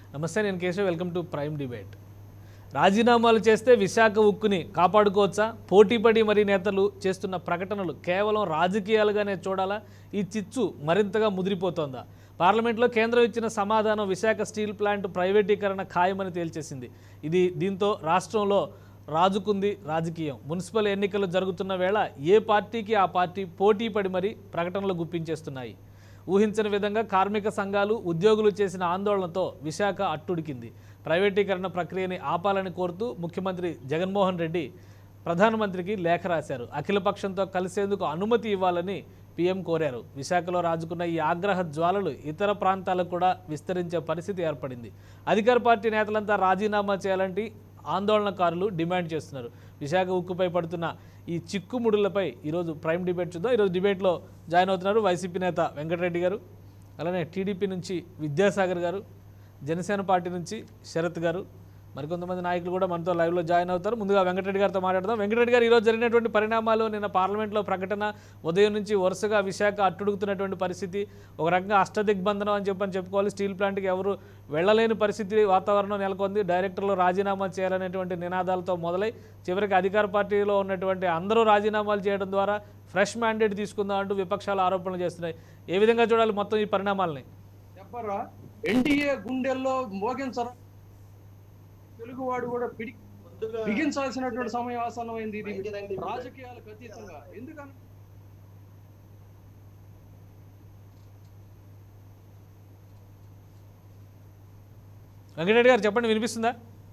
నమస్తే నేను Keshav welcome to prime debate రాజీనామాలు చేస్తే విశాఖ ఉక్కుని కాపాడుకోవచ్చా పోటీపడి మరి నేతలు చేస్తున్న ప్రకటనలు కేవలం రాజకీయాలుగానే చూడాలా ఈ చిచ్చు మరింతగా ముదిరిపోతోందా పార్లమెంట్లో కేంద్రం ఇచ్చిన సమాధానం విశాఖ స్టీల్ ప్లాంట్ ప్రైవేటీకరణ ఖాయమని తేల్చేసింది ఇది దీంతో రాష్ట్రంలో రాజుకుంది రాజకీయం మున్సిపల్ ఎన్నికలు జరుగుతున్న వేళ ఏ పార్టీకి ఆ పార్టీ పోటీపడి మరి ప్రకటనలు గుప్పించేస్తున్నాయి ఊహించని విధంగా కార్మిక సంఘాలు ఉద్యోగులు చేసిన ఆందోళనతో విశాఖ అట్టుడికింది ప్రైవేటీకరణ ప్రక్రియని ఆపాలని కోరుతూ ముఖ్యమంత్రి జగన్మోహన్ రెడ్డి ప్రధానమంత్రికి లేఖ రాశారు అఖిలపక్షంతో కలిసేందుకు అనుమతి ఇవ్వాలని పీఎం కోరారు విశాఖలో రాజుకున్న ఈ ఆగ్రహ జ్వాలలు ఇతర ప్రాంతాలకు కూడా విస్తరించే పరిస్థితి ఏర్పడింది అధికార పార్టీ నేతలంతా రాజీనామా చేయాలంటే ఆందోళనకారులు డిమాండ్ చేస్తున్నారు విశాఖ ఉక్కుపై పడుతున్న ఈ చిక్కుముడులపై ఈరోజు ప్రైమ్ డిబేట్ చూద్దాం ఈరోజు డిబేట్లో జాయిన్ అవుతున్నారు వైసీపీ నేత వెంకటరెడ్డి గారు అలానే టీడీపీ నుంచి విద్యాసాగర్ గారు జనసేన పార్టీ నుంచి శరత్ గారు మరికొంతమంది నాయకులు కూడా మనతో లైవ్లో జాయిన్ అవుతారు ముందుగా వెంకటరెడ్డి గారితో మాట్లాడదాం వెంకటరెడ్డి గారు ఈరోజు జరిగినటువంటి పరిణామాలు నిన్న పార్లమెంట్లో ప్రకటన ఉదయం నుంచి వరుసగా విశాఖ అట్టుడుగుతున్నటువంటి పరిస్థితి ఒక రకంగా అష్టదిగ్బంధనం అని చెప్పని చెప్పుకోవాలి స్టీల్ ప్లాంట్కి ఎవరు వెళ్ళలేని పరిస్థితి వాతావరణం నెలకొంది డైరెక్టర్లు రాజీనామా చేయాలనేటువంటి నినాదాలతో మొదలై చివరికి అధికార పార్టీలో ఉన్నటువంటి అందరూ రాజీనామాలు చేయడం ద్వారా ఫ్రెష్ మ్యాండేట్ తీసుకుందాం అంటూ విపక్షాలు ఆరోపణలు చేస్తున్నాయి ఏ విధంగా చూడాలి మొత్తం ఈ పరిణామాలని చెప్పరా ఎన్డీఏ గుండెల్లో మోగించరా తెలుగువాడు కూడా పిడి బిగించాల్సినటువంటి సమయం ఆసన్నమైంది ఇది రాజకీయాలకు అతీతంగా ఎందుకని వెంకటరెడ్డి గారు చెప్పండి వినిపిస్తుందా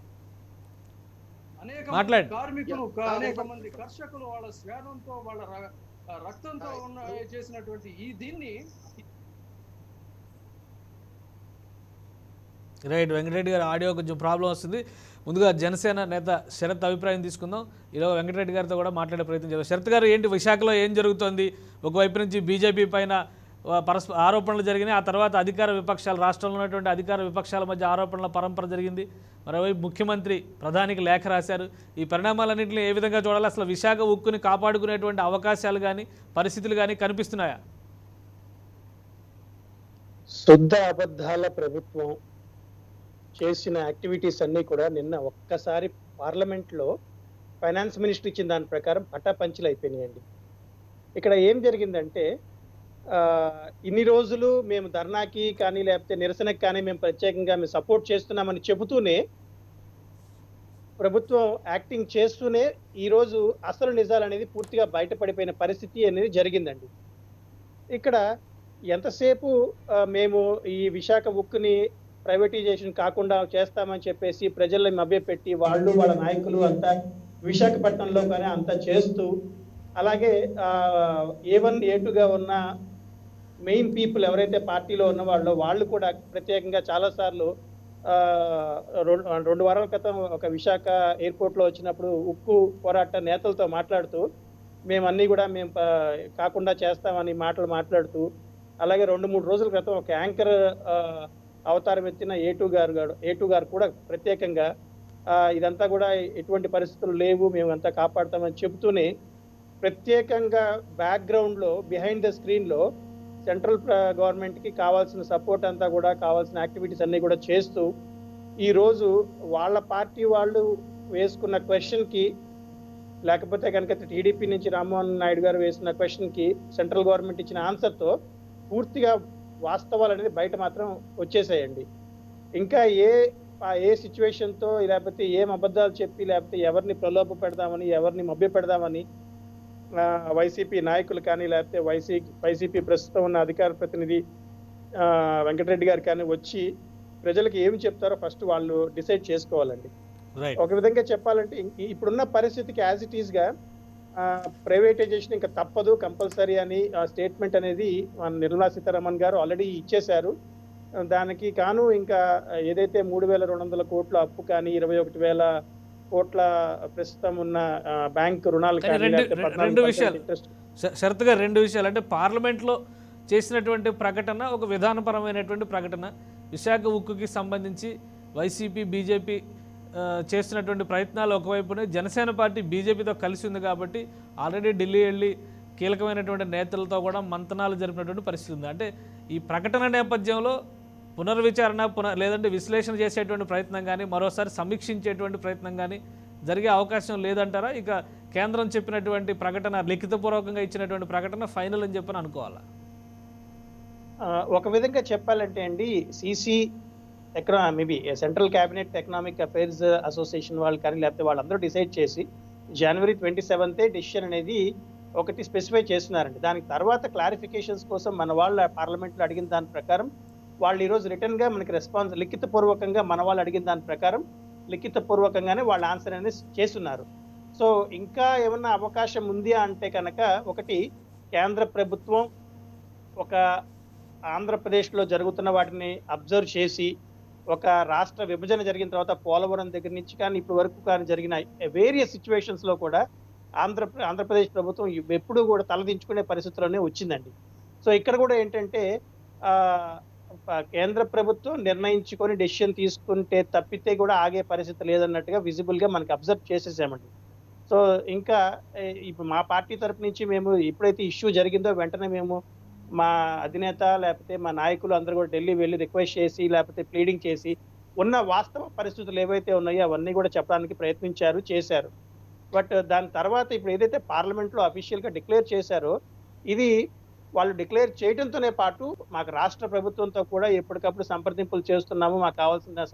అనేక మాట్లాడు. మంది కార్మికులు క- అనేక మంది కర్షకులు వాళ్ళ శ్వేదంతో వాళ్ళ ర- రక్తంతో ఉన్న చేసినటువంటి ఈ దీన్ని రైట్ వెంకటరెడ్డి గారి ఆడియో కొంచెం ప్రాబ్లం వస్తుంది ముందుగా జనసేన నేత శరత్ అభిప్రాయం తీసుకుందాం ఈలో వెంకటరెడ్డి గారితో కూడా మాట్లాడే ప్రయత్నం చేద్దాం శరత్ గారు ఏంటి విశాఖలో ఏం జరుగుతోంది ఒకవైపు నుంచి బీజేపీ పైన ఆ, పరస్ప ఆరోపణలు జరిగినాయి ఆ తర్వాత అధికార విపక్షాలు రాష్ట్రంలో ఉన్నటువంటి అధికార విపక్షాల మధ్య ఆరోపణల పరంపర జరిగింది మరోవైపు ముఖ్యమంత్రి ప్రధానికి లేఖ రాశారు ఈ పరిణామాలన్నింటినీ ఏ విధంగా చూడాలి అసలు విశాఖ ఉక్కుని కాపాడుకునేటువంటి అవకాశాలు కానీ పరిస్థితులు కానీ కనిపిస్తున్నాయా శుద్ధ అబద్ధాల ప్రభుత్వం చేసిన యాక్టివిటీస్ అన్నీ కూడా నిన్న ఒక్కసారి పార్లమెంట్ లో ఫైనాన్స్ మినిస్టర్ ఇచ్చిన దాని ప్రకారం పటాపంచలు అయిపోయినాయండి ఇక్కడ ఏం జరిగిందంటే ఆ, ఇన్ని రోజులు మేము ధర్నాకి కానీ లేకపోతే నిరసనకి కానీ మేము ప్రత్యేకంగా మేము సపోర్ట్ చేస్తున్నామని చెబుతూనే ప్రభుత్వం యాక్టింగ్ చేస్తూనే ఈ రోజు అసలు నిజాలు అనేది పూర్తిగా బయటపడిపోయిన పరిస్థితి అనేది జరిగిందండి ఇక్కడ ఎంతసేపు ఆ, మేము ఈ విశాఖ ఉక్కుని ప్రైవేటైజేషన్ కాకుండా చేస్తామని చెప్పేసి ప్రజల్ని మభ్యపెట్టి వాళ్ళు వాళ్ళ నాయకులు అంతా విశాఖపట్నంలో కానీ అంతా చేస్తూ అలాగే ఏ వన్ ఏ టూగా ఉన్న మెయిన్ పీపుల్ ఎవరైతే పార్టీలో ఉన్న వాళ్ళో వాళ్ళు కూడా ప్రత్యేకంగా చాలాసార్లు ఆ, రెండు రెండు వారాల క్రితం ఒక విశాఖ ఎయిర్పోర్ట్లో వచ్చినప్పుడు ఉక్కు పోరాట నేతలతో మాట్లాడుతూ మేము అన్నీ కూడా మేము ప- కాకుండా చేస్తామని మాటలు మాట్లాడుతూ అలాగే రెండు మూడు రోజుల క్రితం ఒక యాంకర్ ఆ, అవతారం ఎత్తిన ఏటూ గారు గారు ఏటూ గారు కూడా ప్రత్యేకంగా ఆ, ఇదంతా కూడా ఎటువంటి పరిస్థితులు లేవు మేము అంతా కాపాడుతామని చెబుతూనే ప్రత్యేకంగా బ్యాక్గ్రౌండ్లో బిహైండ్ ద స్క్రీన్లో సెంట్రల్ గవర్నమెంట్కి కావాల్సిన సపోర్ట్ అంతా కూడా కావాల్సిన యాక్టివిటీస్ అన్నీ కూడా చేస్తూ ఈ రోజు వాళ్ళ పార్టీ వాళ్ళు వేసుకున్న క్వశ్చన్కి లేకపోతే కనుక టీడీపీ నుంచి రామ్మోహన్ నాయుడు గారు వేసిన క్వశ్చన్కి సెంట్రల్ గవర్నమెంట్ ఇచ్చిన ఆన్సర్తో పూర్తిగా వాస్తవాలు అనేది బయట మాత్రం వచ్చేసాయండి ఇంకా ఏ ఆ ఏ సిచ్యువేషన్తో లేకపోతే ఏం అబద్ధాలు చెప్పి లేకపోతే ఎవరిని ప్రలోభ పెడదామని ఎవరిని మభ్య పెడదామని ఆ, వైసీపీ నాయకులు కానీ లేకపోతే వైసీ వైసీపీ ప్రస్తుతం ఉన్న అధికార ప్రతినిధి ఆ, వెంకటరెడ్డి గారు కానీ వచ్చి ప్రజలకు ఏమి చెప్తారో ఫస్ట్ వాళ్ళు డిసైడ్ చేసుకోవాలండి రైట్ ఒక విధంగా చెప్పాలంటే ఇ- ఇప్పుడున్న పరిస్థితికి యాజ్ ఇట్ ఈస్ గా ప్రైవేటైజేషన్ ఇంకా తప్పదు కంపల్సరీ అని స్టేట్మెంట్ అనేది మన నిర్మలా సీతారామన్ గారు ఆల్రెడీ ఇచ్చేశారు ఆ, దానికి కాను ఇంకా ఏదైతే మూడు వేల రెండు వందల కోట్ల అప్పు కానీ ఇరవై ఒకటి వేల కోట్ల ప్రస్తుతం ఉన్న ఆ, బ్యాంక్ రుణాలు కానీ కానీ రెండు- లేకపోతే రెండు 14% విషయాలు. interest శ- షరతుగా రెండు విషయాలు అంటే పార్లమెంట్లో చేసినటువంటి ప్రకటన ఒక విధానపరమైనటువంటి ప్రకటన విశాఖ ఉక్కుకి సంబంధించి వైసీపీ బీజేపీ ఆ, చేస్తున్నటువంటి ప్రయత్నాలు ఒకవైపునే జనసేన పార్టీ బీజేపీతో కలిసి ఉంది కాబట్టి ఆల్రెడీ ఢిల్లీ వెళ్ళి కీలకమైనటువంటి నేతలతో కూడా మంతనాలు జరిపినటువంటి పరిస్థితి ఉంది అంటే ఈ ప్రకటన నేపథ్యంలో పునర్విచారణ పునర్ లేదంటే విశ్లేషణ చేసేటువంటి ప్రయత్నం కానీ మరోసారి సమీక్షించేటువంటి ప్రయత్నం కానీ జరిగే అవకాశం లేదంటారా ఇక కేంద్రం చెప్పినటువంటి ప్రకటన లిఖితపూర్వకంగా ఇచ్చినటువంటి ప్రకటన ఫైనల్ అని చెప్పని అనుకోవాలా ఆ, ఒక విధంగా చెప్పాలంటే అండి సిసి ఎకనా maybe central cabinet economic affairs association వాళ్ళు కానీ లేకపోతే వాళ్ళందరూ డిసైడ్ చేసి జనవరి ట్వంటీ సెవెంతే డెసిషన్ అనేది ఒకటి స్పెసిఫై చేస్తున్నారండి దానికి తర్వాత క్లారిఫికేషన్స్ కోసం మన వాళ్ళ పార్లమెంట్లో అడిగిన దాని ప్రకారం వాళ్ళు ఈరోజు రిటర్న్ గా మనకి రెస్పాన్స్ లిఖిత పూర్వకంగా మన వాళ్ళు అడిగిన దాని ప్రకారం లిఖిత పూర్వకంగానే వాళ్ళ ఆన్సర్ అనేది చేస్తున్నారు సో ఇంకా ఏమన్నా అవకాశం ఉంది అంటే కనుక ఒకటి కేంద్ర ప్రభుత్వం ఒక ఆంధ్రప్రదేశ్లో జరుగుతున్న వాటిని అబ్జర్వ్ చేసి ఒక రాష్ట్ర విభజన జరిగిన తర్వాత పోలవరం దగ్గర నుంచి కానీ ఇప్పటి వరకు కానీ జరిగిన వేరియస్ సిచ్యువేషన్స్ లో కూడా ఆంధ్ర ఆంధ్రప్రదేశ్ ప్రభుత్వం ఎప్పుడూ కూడా తలదించుకునే పరిస్థితిలోనే వచ్చిందండి సో ఇక్కడ కూడా ఏంటంటే ఆ, ప- కేంద్ర ప్రభుత్వం నిర్ణయించుకొని డెసిషన్ తీసుకుంటే తప్పితే కూడా ఆగే పరిస్థితి లేదన్నట్టుగా విజిబుల్ గా మనకి అబ్జర్వ్ చేసేసామండి సో ఇంకా ఏ, ఇప్పుడు మా పార్టీ తరపు నుంచి మేము ఎప్పుడైతే ఇష్యూ జరిగిందో వెంటనే మేము మా అధినేత లేకపోతే మా నాయకులు అందరూ కూడా ఢిల్లీ వెళ్ళి రిక్వెస్ట్ చేసి లేకపోతే ప్లీడింగ్ చేసి ఉన్న వాస్తవ పరిస్థితులు ఏవైతే ఉన్నాయో అవన్నీ కూడా చెప్పడానికి ప్రయత్నించారు చేశారు బట్ దాని తర్వాత ఇప్పుడు ఏదైతే పార్లమెంట్ లో అఫీషియల్ గా డిక్లేర్ చేశారో ఇది వాళ్ళు డిక్లేర్ చేయడంతోనే పాటు మాకు రాష్ట్ర ప్రభుత్వంతో కూడా ఎప్పటికప్పుడు సంప్రదింపులు చేస్తున్నాము మాకు కావాల్సిన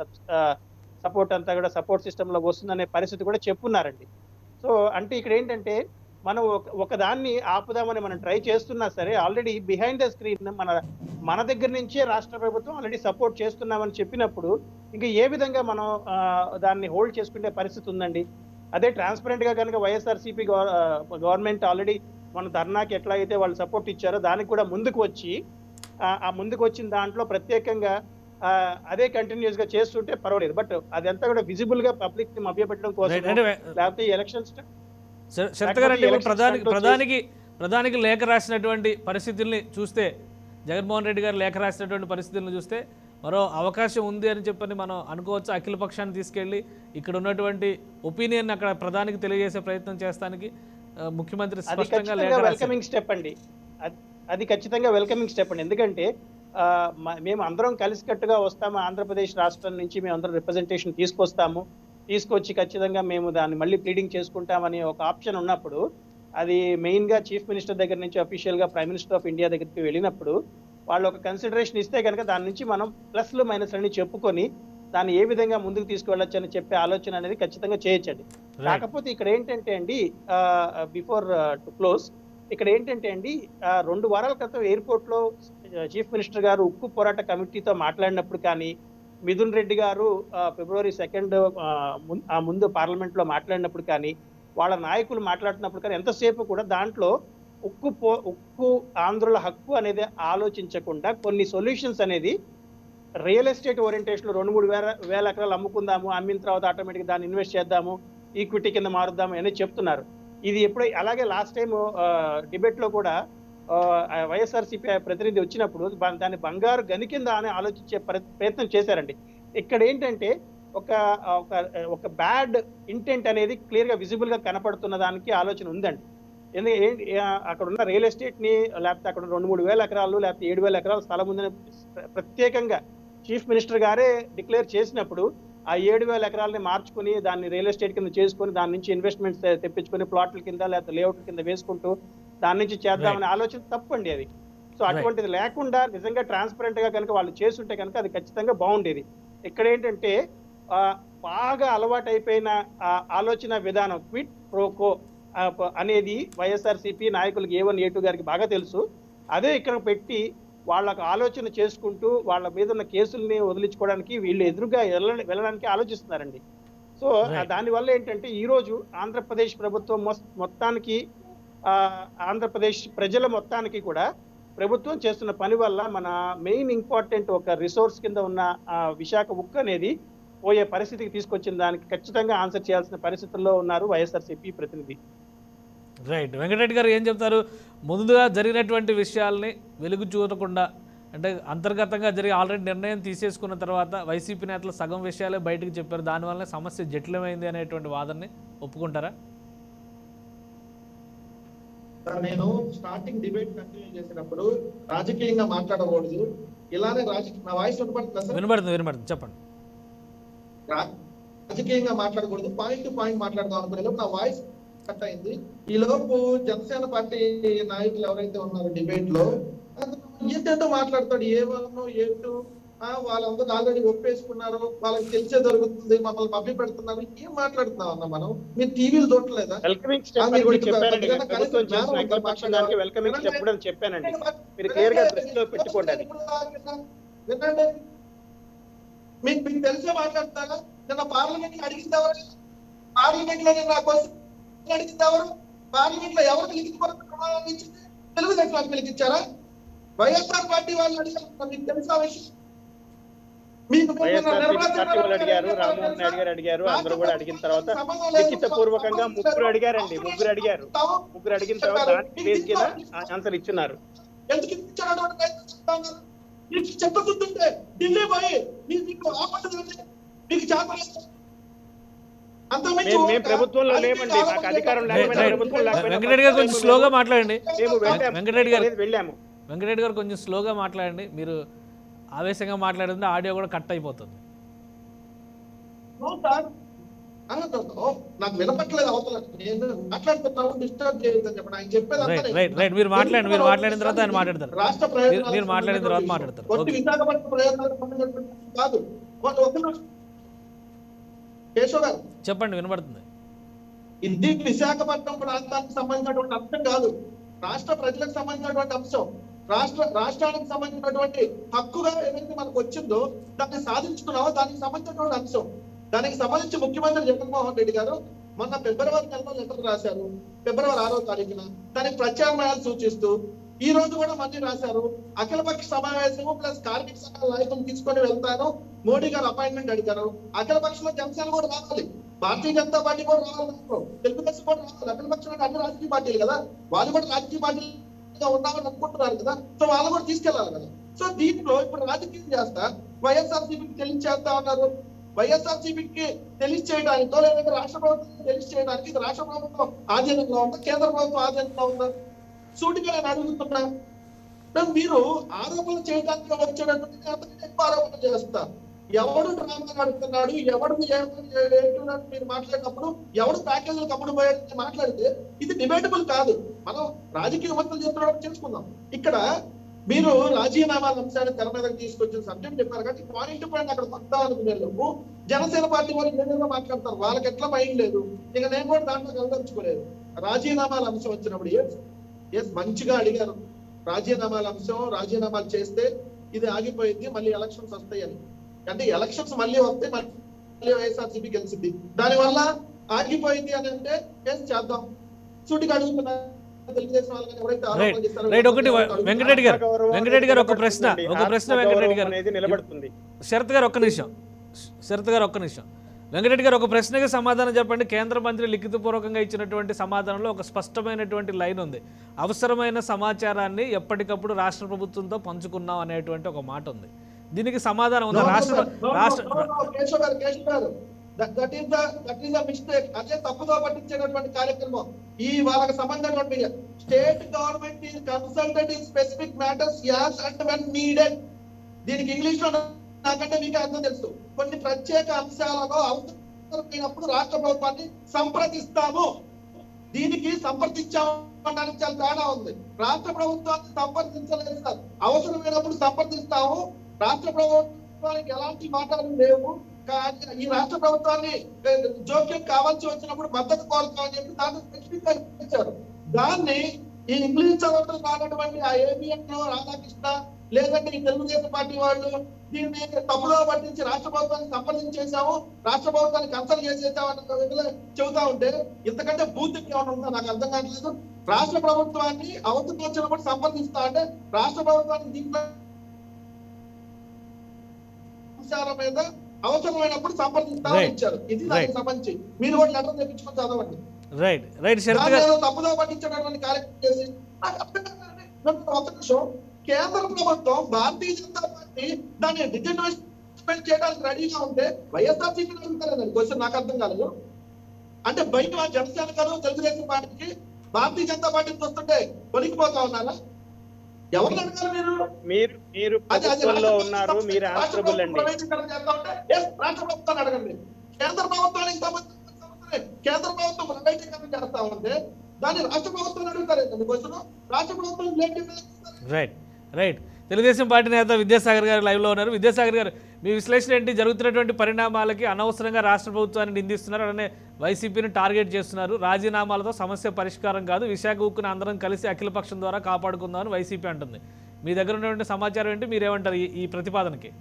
సపోర్ట్ అంతా కూడా సపోర్ట్ సిస్టమ్ లో వస్తుందనే పరిస్థితి కూడా చెప్పున్నారండి సో అంటే ఇక్కడ ఏంటంటే మనం ఒక ఒకదాన్ని ఆపుదామని మనం ట్రై చేస్తున్నా సరే ఆల్రెడీ బిహైండ్ ద స్క్రీన్ మన మన దగ్గర నుంచే రాష్ట్ర ప్రభుత్వం ఆల్రెడీ సపోర్ట్ చేస్తున్నామని చెప్పినప్పుడు ఇంకా ఏ విధంగా మనం ఆ, దాన్ని హోల్డ్ చేసుకునే పరిస్థితి ఉందండి అదే ట్రాన్స్పరెంట్ గా కనుక వైఎస్ఆర్సీపీ గవర్నమెంట్ ఆల్రెడీ మన ధర్నాకి ఎట్లా అయితే వాళ్ళు సపోర్ట్ ఇచ్చారో దానికి కూడా ముందుకు వచ్చి ఆ, ఆ ముందుకు వచ్చిన దాంట్లో ప్రత్యేకంగా ఆ, అదే కంటిన్యూస్ గా చేస్తుంటే పర్వాలేదు బట్ అదంతా కూడా విజిబుల్ గా పబ్లిక్ ని మభ్యపెట్టడం కోసం రైట్ అంటే లేకపోతే ఎలక్షన్స్ శర- శరత్ లేకపోతే గారు అంటే ఇప్పుడు elections ప్రధానికి control ప్రధానికి ప్రధానికి లేఖ రాసినటువంటి పరిస్థితుల్ని చూస్తే జగన్మోహన్ రెడ్డి గారు లేఖ రాసినటువంటి పరిస్థితులను చూస్తే మరో అవకాశం ఉంది అని చెప్పని మనం అనుకోవచ్చు అఖిల పక్షాన్ని తీసుకెళ్ళి ఇక్కడ ఉన్నటువంటి ఒపీనియన్ అక్కడ ప్రధానికి తెలియజేసే ప్రయత్నం చేస్తానికి ఆ, ముఖ్యమంత్రి అది స్పష్టంగా లేఖ ఖచ్చితంగా రాశారు వెల్కమింగ్ స్టెప్ అండి అది- అది ఖచ్చితంగా వెల్కమింగ్ స్టెప్ అండి ఎందుకంటే ఆ, మ- మేము అందరం కలిసికట్టుగా వస్తాము ఆంధ్రప్రదేశ్ రాష్ట్రం నుంచి మేము అందరం రిప్రజెంటేషన్ తీసుకొస్తాము తీసుకొచ్చి ఖచ్చితంగా మేము దాన్ని మళ్ళీ ప్లీడింగ్ చేసుకుంటామని ఒక ఆప్షన్ ఉన్నప్పుడు అది మెయిన్ గా చీఫ్ మినిస్టర్ దగ్గర నుంచి అఫీషియల్ గా ప్రైమ్ మినిస్టర్ ఆఫ్ ఇండియా దగ్గరికి వెళ్ళినప్పుడు వాళ్ళు ఒక కన్సిడరేషన్ ఇస్తే కనుక దాని నుంచి మనం ప్లస్లు మైనస్ అని చెప్పుకొని దాన్ని ఏ విధంగా ముందుకు తీసుకువెళ్ళొచ్చు అని చెప్పే ఆలోచన అనేది ఖచ్చితంగా చేయొచ్చండి కాకపోతే ఇక్కడ ఏంటంటే అండి బిఫోర్ టు క్లోజ్ ఇక్కడ ఏంటంటే అండి ఆ, రెండు వారాల క్రితం ఎయిర్పోర్ట్ లో చీఫ్ మినిస్టర్ గారు ఉక్కు పోరాట కమిటీతో మాట్లాడినప్పుడు కానీ మిథున్ రెడ్డి గారు ఆ, ఫిబ్రవరి సెకండ్ ఆ ముందు పార్లమెంట్ లో మాట్లాడినప్పుడు కానీ వాళ్ళ నాయకులు మాట్లాడుతున్నప్పుడు కానీ ఎంతసేపు కూడా దాంట్లో ఉక్కు పో ఉక్కు ఆంధ్రుల హక్కు అనేది ఆలోచించకుండా కొన్ని సొల్యూషన్స్ అనేది రియల్ ఎస్టేట్ ఓరియంటేషన్ లో రెండు మూడు వేల వేల ఎకరాలు అమ్ముకుందాము అమ్మిన తర్వాత ఆటోమేటిక్ దాన్ని ఇన్వెస్ట్ చేద్దాము ఈక్విటీ కింద మారుద్దాము అని చెప్తున్నారు ఇది ఎప్పుడు అలాగే లాస్ట్ టైం డిబేట్ లో కూడా వైఎస్ఆర్సీపీ ప్రతినిధి వచ్చినప్పుడు బ- దాన్ని బంగారు గని కింద అని ఆలోచించే ప్ర- ప్రయత్నం చేశారండి ఇక్కడ ఏంటంటే ఒక ఒక ఒక బ్యాడ్ ఇంటెంట్ అనేది క్లియర్ గా విజిబుల్ గా కనపడుతున్న దానికి ఆలోచన ఉందండి ఎందుకంటే ఏంటి ఆ, అక్కడ ఉన్న రియల్ ఎస్టేట్ ని లేకపోతే అక్కడ ఉన్న రెండు మూడు వేల ఎకరాలు లేకపోతే ఏడు వేల ఎకరాల స్థలం ఉందని ప్ర- ప్రత్యేకంగా చీఫ్ మినిస్టర్ గారే డిక్లేర్ చేసినప్పుడు ఆ ఏడు వేల ఎకరాలని మార్చుకుని దాన్ని రియల్ ఎస్టేట్ కింద చేసుకుని దాని నుంచి ఇన్వెస్ట్మెంట్స్ తెప్పించుకొని ప్లాట్ల కింద లేకపోతే లేఅవుట్ కింద వేసుకుంటూ దాని నుంచి చేద్దామనే ఆలోచన తప్పండి అది సో అటువంటిది లేకుండా నిజంగా ట్రాన్స్పరెంట్ గా కనుక వాళ్ళు చేస్తుంటే కనుక అది ఖచ్చితంగా బాగుండేది ఇక్కడ ఏంటంటే ఆ, బాగా అలవాటైపోయిన ఆ ఆలోచన విధానం క్విట్ ప్రోకో ఆ, ప- అనేది వైఎస్ఆర్సీపీ నాయకులకు ఏ వన్ ఏ టూ గారికి బాగా తెలుసు అదే ఇక్కడ పెట్టి వాళ్ళకు ఆలోచన చేసుకుంటూ వాళ్ళ మీద ఉన్న కేసుల్ని వదిలించుకోవడానికి వీళ్ళు ఎదురుగా వెళ్ళ- వెళ్ళడానికి ఆలోచిస్తున్నారండి సో Right. దాని వల్ల ఏంటంటే ఈ రోజు ఆంధ్రప్రదేశ్ ప్రభుత్వం మొస్- మొత్తానికి ఆ, ఆంధ్రప్రదేశ్ ప్రజల మొత్తానికి కూడా ప్రభుత్వం చేస్తున్న పని వల్ల మన మెయిన్ ఇంపార్టెంట్ ఒక రిసోర్స్ కింద ఉన్న ఆ, విశాఖ ఉక్కు అనేది పోయే పరిస్థితికి తీసుకొచ్చిన దానికి ఖచ్చితంగా ఆన్సర్ చేయాల్సిన పరిస్థితుల్లో ఉన్నారు వైఎస్ఆర్సీపీ ప్రతినిధి రైట్ వెంకటరెడ్డి గారు ఏం చెప్తారు ముందుగా జరిగినటువంటి విషయాల్ని వెలుగు చూడకుండా అంటే అంతర్గతంగా జరిగి ఆల్రెడీ నిర్ణయం తీసేసుకున్న తర్వాత వైసీపీ నేతలు సగం విషయాలే బయటకు చెప్పారు దానివల్ల సమస్య జటిలమైంది అనేటువంటి వాదనని ఒప్పుకుంటారా సార్ నేను స్టార్టింగ్ డిబేట్ కంటిన్యూ చేసినప్పుడు రాజకీయంగా మాట్లాడకూడదు ఇలానే రాజ నా వాయిస్ వినపడుతుందా సార్ వినబడుతుంది వినబడుతుంది చెప్పండి రా- రాజకీయంగా మాట్లాడకూడదు పాయింట్ టు పాయింట్ మాట్లాడదాం అనుకునే నా వాయిస్ కట్ అయింది ఈ లోపు జనసేన పార్టీ నాయకులు ఎవరైతే ఉన్నారో డిబేట్ లో అతను ఏంటంటో మాట్లాడతాడు ఏ వాళ్ళను ఏంటో ఆ, వాళ్ళందరూ ఆల్రెడీ ఒప్పేసుకున్నారు వాళ్ళకి తెలిసే దొరుకుతుంది మమ్మల్ని మభ్య పెడుతున్నారు ఏం మాట్లాడుతున్నాం అన్న మనం మీరు టీవీలు చూడలేదా వెల్కమింగ్ స్టెప్ అది అని కూడా మీకు చెప్పానండి పెద్దగా ప్రభుత్వం కలిసి చేసిన జ్ఞానం అఖిలపక్షానికి వెల్కమింగ్ స్టెప్ కూడా అని చెప్పానండి మీరు క్లియర్ గా దృష్టిలో పెట్టుకోండి అది వినండి మీకు మీకు తెలిసే మాట్లాడతారా నిన్న పార్లమెంట్ లో అడిగింది ఎవరు పార్లమెంట్ లో నిన్న క్వశ్చన్ అడిగింది ఎవరు పార్లమెంట్ లో ఎవరు లిఖిత పూర్వక ప్రమాణాలు ఇచ్చింది తెలుగుదేశం వాళ్ళు పిలిపించారా వైఎస్ఆర్ పార్టీ వాళ్ళు అడిగారు మీకు తెలుసా విషయం మీకు మీకు నిన్న వైఎస్ఆర్ నిర్మలా పార్టీ వాళ్ళు అడిగారు సీతారామన్ రామ్మోహన్ నాయుడు గారు అడిగారు అందరూ కూడా అడిగిన తర్వాత సంబంధం లేదు. లిఖిత పూర్వకంగా ముగ్గురు అడిగారండి ముగ్గురు అడిగారు ముగ్గురు అడిగిన తర్వాత దానికి బేస్ కింద ఆన్సర్ ఇచ్చున్నారు ఎందుకు ఇచ్చాడు అని చెప్తా ఉన్నారు. నీకు చెప్పకుంటుంటే ఢిల్లీ పోయి నీకు నీకు ఆపద ఉంది. నీకు చేత అంతకుమించి మేము మేము ఒక ప్రభుత్వంలో రాజకీయ లేమండి మాకు ఆలోచన అధికారం చేయాలి. లేకపోయినా రైట్. ప్రభుత్వం లేకపోయినా వెంకటరెడ్డి గారు కొంచెం స్లోగా మాట్లాడండి మేము వెళ్ళాము. వెంకటరెడ్డి గారు అనేది వెళ్ళాము వెంకటరెడ్డి గారు కొంచెం స్లోగా మాట్లాడండి మీరు ఆవేశంగా మాట్లాడుతుంటే ఆడియో కూడా కట్ అయిపోతుంది అవును సార్. అనొద్దు. ఓ, నాకు వినపట్లేదు అవతల నేను మాట్లాడుతున్నాను డిస్టర్బ్ చేయొద్దని చెప్పండి ఆయన చెప్పేది అంతా రైట్ నేను- రైట్ రైట్ మీరు మాట్లాడండి మీరు మాట్లాడిన తర్వాత ఆయన మాట్లాడతారు రాష్ట్ర మీరు- ప్రయోజనాలకు మీరు మాట్లాడిన తర్వాత సంబంధించిన మాట్లాడతారు విషయం. ఒట్టి ఓకే విశాఖపట్నం ప్రయోజనాలకు సంబంధించినటువంటి కాదు ఒక ఒక నిమిషం. కేశవ్ గారు చెప్పండి వినబడుతుంది ఇది విశాఖపట్నం ప్రాంతానికి సంబంధించినటువంటి అంశం కాదు రాష్ట్ర ప్రజలకు సంబంధించినటువంటి అంశం రాష్ట్ర రాష్ట్రానికి సంబంధించినటువంటి హక్కుగా ఏదైతే మనకు వచ్చిందో దాన్ని సాధించుకున్నామో దానికి సంబంధించినటువంటి అంశం దానికి సంబంధించి ముఖ్యమంత్రి జగన్మోహన్ రెడ్డి గారు మొన్న ఫిబ్రవరి నెలలో లెటర్ రాశారు ఫిబ్రవరి ఆరో తారీఖున దానికి ప్రత్యామ్నాయాలు సూచిస్తూ ఈ రోజు కూడా మళ్ళీ రాశారు అఖిలపక్ష సమావేశము ప్లస్ కార్మిక సంఘాల నాయకులు తీసుకొని వెళ్తాను మోడీ గారు అపాయింట్మెంట్ అడిగారు అఖిల పక్షంలో జనసేన కూడా రావాలి భారతీయ జనతా పార్టీ కూడా రావాలి దాంట్లో. తెలుగుదేశం కూడా రావాలి అఖిల పక్షంలో అంటే అన్ని రాజకీయ పార్టీలు కదా వాళ్ళు కూడా రాజకీయ పార్టీలుగా ఉన్నామని అనుకుంటున్నారు కదా సో వాళ్ళు కూడా తీసుకెళ్లాలి కదా సో దీంట్లో ఇప్పుడు రాజకీయం చేస్తా వైఎస్ఆర్ సిపికి తెలియచేస్తా ఉన్నారు వైఎస్ఆర్ సిపికి తెలియచేయడానికో లేదంటే రాష్ట్ర ప్రభుత్వం తెలియచేయడానికి ఇది రాష్ట్ర ప్రభుత్వం ఆధీనంలో ఉందా కేంద్ర ప్రభుత్వం ఆధీనంలో ఉందా సూటిగా నేను అడుగుతున్నా మరి మీరు ఆరోపణలు చేయడానికి వచ్చేటటువంటి అంతకంటే ఎక్కువ ఆరోపణలు చేస్తా ఎవడు డ్రామా నడుపుతున్నాడు ఎవడు ఏంటున్నాడు మీరు మాట్లాడినప్పుడు ఎవడు ప్యాకేజీలు కమ్ముడు పోయాడని మాట్లాడితే ఇది డిబేటబుల్ కాదు మనం రాజకీయ విమర్శలు చేస్తున్నప్పుడు తెలుసుకుందాం ఇక్కడ మీరు రాజీనామాల అంశాన్ని తెర మీదకి తీసుకొచ్చిన సబ్జెక్ట్ చెప్పారు కాబట్టి పాయింట్ పాయింట్ అక్కడ వద్దాం అనుకునే లోపు జనసేన పార్టీ వాళ్ళు ఏదైనా మాట్లాడతారు వాళ్ళకి ఎట్లా మైండ్ లేదు ఇక నేను కూడా దాంట్లో కలదలుచుకోలేదు రాజీనామాల అంశం వచ్చినప్పుడు ఎస్ ఎస్ మంచిగా అడిగారు రాజీనామాల అంశం రాజీనామాలు చేస్తే ఇది ఆగిపోయింది మళ్ళీ ఎలక్షన్స్ వస్తాయి అని అంటే ఎలక్షన్స్ మళ్ళీ వస్తే మళ్ళీ వైఎస్ఆర్సీపీ గెలిచింది దానివల్ల ఆగిపోయింది అని అంటే ఎస్ చేద్దాం సూటిగా అడుగుతున్నా తెలుగుదేశం వాళ్ళని ఎవరైతే ఆరోపణలు చేస్తారో రైట్ ఒకటి వాళ్ళని వెంకటరెడ్డి గారు ఆత్మగౌరవం వెంకటరెడ్డి గారు ఒక అనేది ప్రశ్న నిలబడుతుందండి. ఒక ప్రశ్న ఆత్మగౌరవం వెంకటరెడ్డి గారు అనేది నిలబడుతుంది శరత్ గారు ఒక్క నిమిషం శరత్ గారు ఒక్క నిమిషం వెంకటరెడ్డి గారు ఒక ప్రశ్నకి సమాధానం చెప్పండి కేంద్ర మంత్రి లిఖితపూర్వకంగా ఇచ్చినటువంటి సమాధానంలో ఒక స్పష్టమైనటువంటి లైన్ ఉంది అవసరమైన సమాచారాన్ని ఎప్పటికప్పుడు రాష్ట్ర ప్రభుత్వంతో పంచుకున్నాం అనేటువంటి ఒక మాట ఉంది దీనికి సమాధానం ఉందా రాష్ట్ర రాష్ట్ర Keshav garu Keshav garu that is the that is the mistake అదే తప్పుగా పట్టించేటటువంటి కార్యక్రమం ఈ వాళ్ళకి సంబంధించినటువంటి state government is consulted in specific matters as and when needed దీనికి ఇంగ్లీష్ లో నాకంటే మీకు అర్థం తెలుసు కొన్ని ప్రత్యేక అంశాలలో అవసరమైనప్పుడు రాష్ట్ర ప్రభుత్వాన్ని సంప్రదిస్తాము దీనికి సంప్రదించాము అనడానికి చాలా తేడా ఉంది రాష్ట్ర ప్రభుత్వాన్ని సంప్రదించలేదు సార్ అవసరమైనప్పుడు సంప్రదిస్తాము రాష్ట్ర ప్రభుత్వానికి ఎలాంటి మాటలు లేవు కానీ ఈ రాష్ట్ర ప్రభుత్వాన్ని ఏ, జోక్యం కావాల్సి వచ్చినప్పుడు మద్దతు కోరుతామని చెప్పి దాన్ని స్పెసిఫిక్ గా ఇచ్చారు దాన్ని ఈ ఇంగ్లీష్ చదవటం రానటువంటి ఆ ఏబిఎన్ రాధాకృష్ణ లేదంటే ఈ తెలుగుదేశం పార్టీ వాళ్ళు దీన్ని తప్పుదో పట్టించి రాష్ట్ర ప్రభుత్వాన్ని సంప్రదించేసాము రాష్ట్ర ప్రభుత్వాన్ని కన్సల్ట్ చేసేసాము అన్న విధంగా చెబుతా ఉంటే ఇంతకంటే బూత్ ఏమైనా ఉందో నాకు అర్థం కావట్లేదు రాష్ట్ర ప్రభుత్వాన్ని అవసరం వచ్చినప్పుడు సంప్రదిస్తా అంటే రాష్ట్ర ప్రభుత్వాన్ని దీంట్లో అంశాల మీద అవసరమైనప్పుడు సంప్రదిస్తామని Right. ఇచ్చారు ఇది దానికి Right. సంబంధించి మీరు కూడా లెటర్ తెప్పించుకొని చదవండి రైట్ రైట్ శరత్ దాన్ని గారు ఏదో తప్పుదో పట్టించేటటువంటి కార్యక్రమం చేసి నాకు అర్థం కాదండి. నాకు ఒక నిమిషం కేంద్ర ప్రభుత్వం భారతీయ జనతా పార్టీ దాన్ని డిజిటల్ చేయడానికి రెడీగా ఉంటే వైఎస్ఆర్ సీపీ అడుగుతారండి క్వశ్చన్ నాకు అర్థం కాలేదు అంటే బయట జనసేన కను తెలుగుదేశం పార్టీకి భారతీయ జనతా పార్టీకి వస్తుంటే వణికిపోతా ఉన్నారా ఎవరిని అడగాలి మీరు మీరు మీరు అది అది ప్రభుత్వంలో రాష్ట్ర ఉన్నారు ప్రభుత్వం మీరు రాష్ట్ర ఆన్సరబుల్ ప్రభుత్వం అండి ప్రైవేటీకరణ చేస్తా ఉంటే, yes, రాష్ట్ర ప్రభుత్వాన్ని అడగండి కేంద్ర ప్రభుత్వానికి సంబంధించిన సంస్థనే కేంద్ర ప్రభుత్వం ప్రైవేటీకరణ చేస్తా ఉంటే దాన్ని రాష్ట్ర ప్రభుత్వం అడుగుతారు ఏంటండి క్వశ్చన్ రాష్ట్ర ప్రభుత్వం late right right Telugu Desam party నేత విద్యాసాగర్ గారు లైవ్లో ఉన్నారు విద్యాసాగర్ గారు మీ విశ్లేషణ ఏంటి జరుగుతున్నటువంటి పరిణామాలకి అనవసరంగా రాష్ట్ర ప్రభుత్వాన్ని నిందిస్తున్నారు అలానే వైసీపీని టార్గెట్ చేస్తున్నారు రాజీనామాలతో సమస్య పరిష్కారం కాదు విశాఖ ఉక్కుని అందరం కలిసి అఖిలపక్షం ద్వారా కాపాడుకుందామని వైసీపీ అంటుంది మీ దగ్గర ఉన్నటువంటి సమాచారం ఏంటి మీరేమంటారు ఈ- ఈ ప్రతిపాదనకి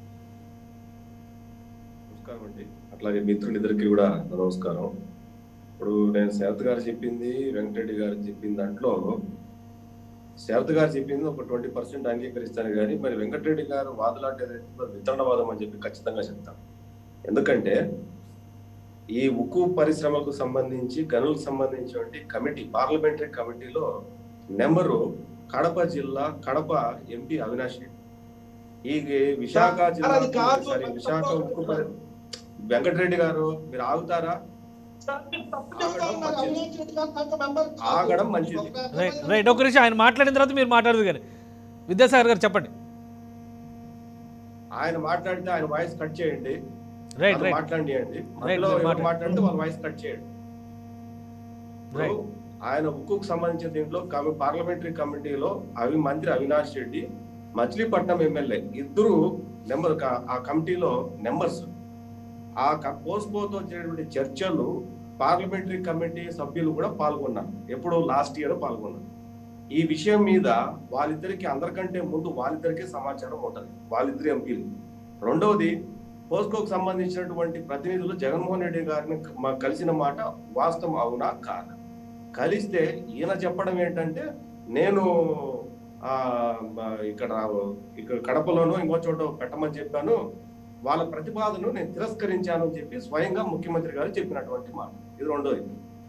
నమస్కారం అండి అట్లాగే మిత్రులిద్దరికి కూడా నా నమస్కారం ఇప్పుడు నేను శరత్ గారు చెప్పింది వెంకటరెడ్డి గారు చెప్పిన దాంట్లో శరత్ గారు చెప్పింది ఒక ట్వంటీ పర్సెంట్ అంగీకరిస్తాను కానీ మరి వెంకటరెడ్డి గారు వాదులాంటి వితరణవాదం అని చెప్పి ఖచ్చితంగా చెప్తాను ఎందుకంటే ఈ ఉక్కు పరిశ్రమకు సంబంధించి గనులకు సంబంధించినటువంటి కమిటీ పార్లమెంటరీ కమిటీలో నెంబరు కడప జిల్లా కడప ఎంపీ అవినాష్ రెడ్డి ఈ విశాఖ సార్, జిల్లా అది కాదు. సారీ విశాఖ ఉక్కు పరి- వెంకటరెడ్డి గారు మీరు ఆగుతారా ఆగడం మంచిది. రైట్ రైట్ ఒక నిమిషం ఆయన మాట్లాడిన తర్వాత మీరు మాట్లాడదు కానీ విద్యాసాగర్ గారు చెప్పండి ఆయన మాట్లాడితే ఆయన వాయిస్ కట్ చేయండి రైట్ నన్ను రైట్ మాట్లాడియండి మధ్యలో మీరు ఎవరు మాట్లాడండి. మాట్లాడితే వాళ్ళ వాయిస్ కట్ చేయండి ఇప్పుడు రైట్ ఆయన ఉక్కుకు సంబంధించిన దీంట్లో కమి- పార్లమెంటరీ కమిటీలో అవి మంత్రి అవినాష్ రెడ్డి మచిలీపట్నం ఎమ్మెల్యే ఇద్దరు నెంబర్ క- ఆ కమిటీలో నెంబర్స్ ఆ పోస్ట్పోతో జరిగినటువంటి చర్చలు పార్లమెంటరీ కమిటీ సభ్యులు కూడా పాల్గొన్నారు ఎప్పుడు లాస్ట్ ఇయర్ పాల్గొన్నారు ఈ విషయం మీద వాళ్ళిద్దరికి అందరికంటే ముందు వాళ్ళిద్దరికే సమాచారం ఉంటుంది వాళ్ళిద్దరు ఎంపీలు రెండవది పోస్కోకు సంబంధించినటువంటి ప్రతినిధులు జగన్మోహన్ రెడ్డి గారిని మ- కలిసిన మాట వాస్తవం అవునా కాదా కలిస్తే ఈయన చెప్పడం ఏంటంటే నేను ఆ మ- ఇక్కడ ఇక్కడ కడపలోనూ ఇంకో చోట పెట్టమని చెప్పాను వాళ్ళ ప్రతిపాదనను నేను తిరస్కరించాను అని చెప్పి స్వయంగా ముఖ్యమంత్రి గారు చెప్పినటువంటి మాట ఇది రెండోది